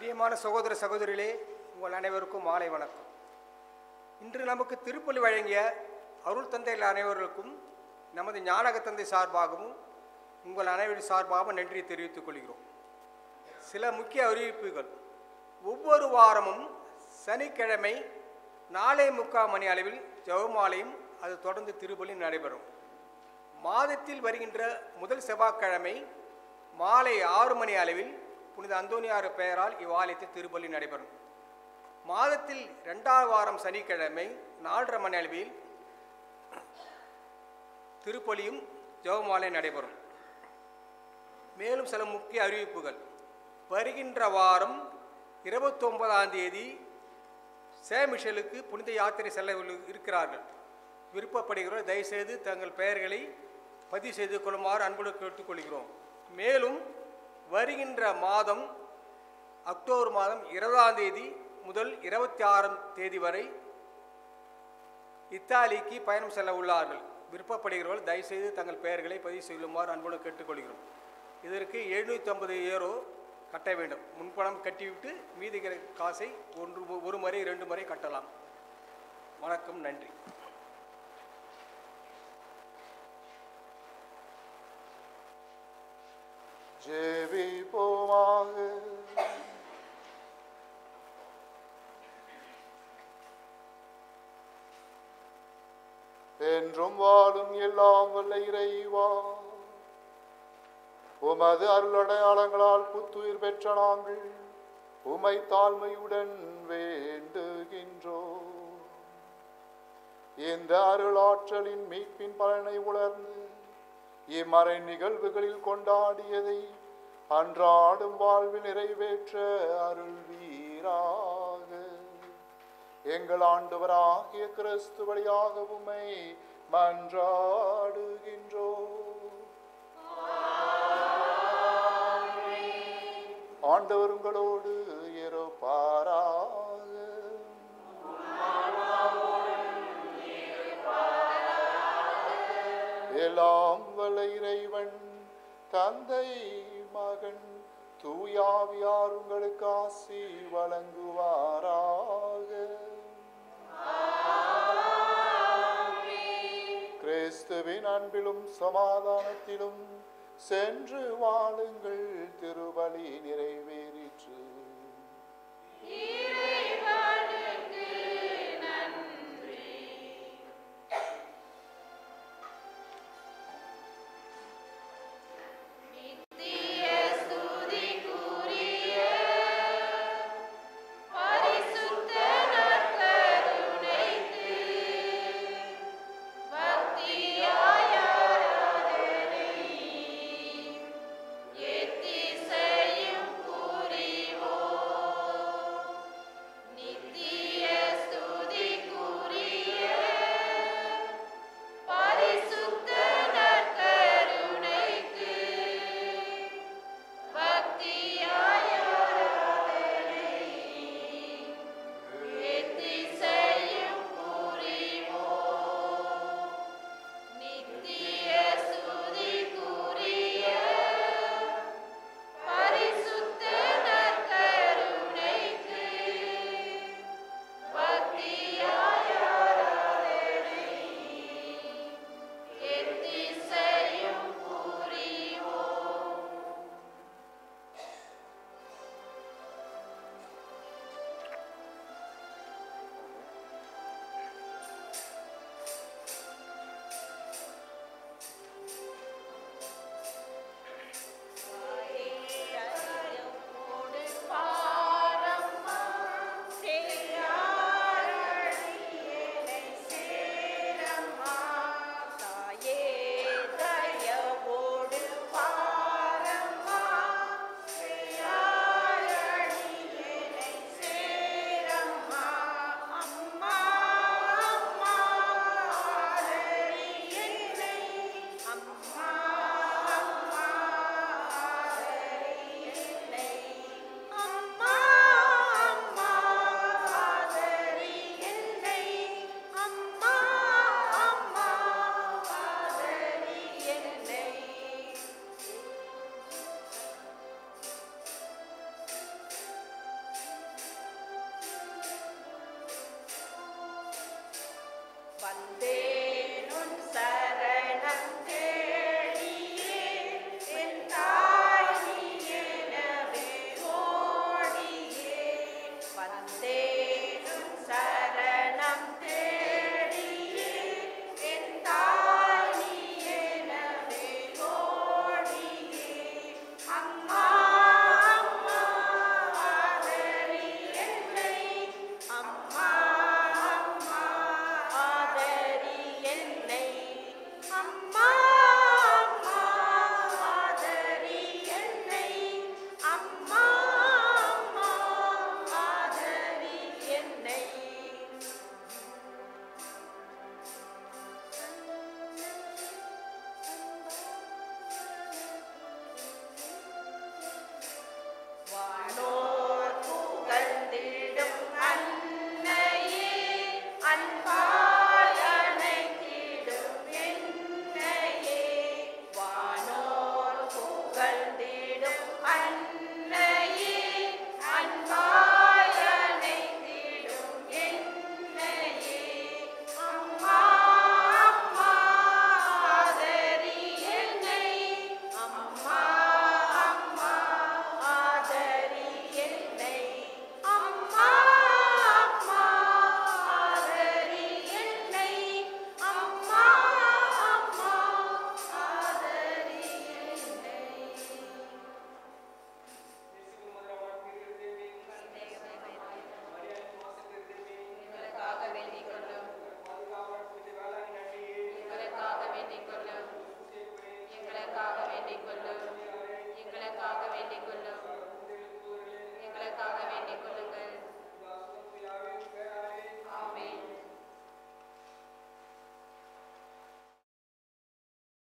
பிரியமான சகோதர சகோதரிகளே உங்கள் அனைவருக்கும் மாலை வணக்கம் இன்று நமக்கு திருப்பலி வழங்கிய அருள் தந்தைகள் அனைவருக்கும் நமது ஞானக தந்தை சார்பாகவும் உங்கள் அனைவரின் சார்பாகவும் நன்றி தெரிவித்துக் கொள்கிறோம் சில முக்கிய அறிவிப்புகள் ஒவ்வொரு வாரமும் சனிக்கிழமை நாலே முக்கால் மணி அளவில் ஜெபமாலையும் அது தொடர்ந்து திருப்பலி நடைபெறும் மாதத்தில் வருகின்ற முதல் செவ்வாய்க்கிழமை மாலை ஆறு மணி அளவில் புனித அந்தோனியார் பெயரால் இவ்வாலயத்தில் திருப்பலி நடைபெறும் மாதத்தில் இரண்டாவது வாரம் சனிக்கிழமை நாலரை மணி அளவில் திருப்பலியும் ஜெபமாலை நடைபெறும் மேலும் சில முக்கிய அறிவிப்புகள் வருகின்ற வாரம் இருபத்தொன்பதாம் தேதி சேமிஷலுக்கு புனித யாத்திரை செல்ல உள்ள- இருக்கிறார்கள் விருப்பப்படுகிறோர் தயவுசெய்து தங்கள் பெயர்களை பதிவு செய்து கொள்ளுமாறு அன்போடு கேட்டுக்கொள்கிறோம் மேலும் வருகின்ற மாதம் அக்டோபர் மாதம் இருபதாம் தேதி முதல் இருபத்தி ஆறாம் தேதி வரை இத்தாலிக்கு பயணம் செல்ல உள்ளார்கள் விருப்பப்படுகிறவர்கள் தயவுசெய்து தங்கள் பெயர்களை பதிவு செய்யுமாறு அன்போடு கேட்டுக்கொள்கிறோம் இதற்கு எழுநூற்றி ஐம்பது ஏரோ கட்ட வேண்டும் முன்பணம் கட்டிவிட்டு மீதிக்கிற காசை ஒன்று ஒரு முறை ரெண்டு முறை கட்டலாம் வணக்கம் நன்றி ஜெபிப்போமாக என்றும் வாழும் எல்லாம் வல்ல இறைவா உமது அருளடையாளங்களால் புத்துயிர் பெற்ற நாங்கள் உமை தாழ்மையுடன் வேண்டுகின்றோம் இந்த அருளாற்றலின் மீட்பின் பலனை உணர்ந்து இம்மறை நிகழ்வுகளில் கொண்டாடியதை அன்றாடும் வாழ்வில் நிறைவேற்ற அருள் வீராக எங்கள் ஆண்டவராகிய கிறிஸ்து வழியாக உம்மை மன்றாடுகின்றோம் ஆண்டவர் உங்களோடு இருப்பாராக எல்லாம் வல்ல இறைவன் தந்தை மகன் தூயாவியார் உங்களுக்கு ஆசி வழங்குவாராக கிறிஸ்துவின் அன்பிலும் சமாதானத்திலும் சென்று வாழுங்கள் திருபலி நிறைவேறிற்று Yeah.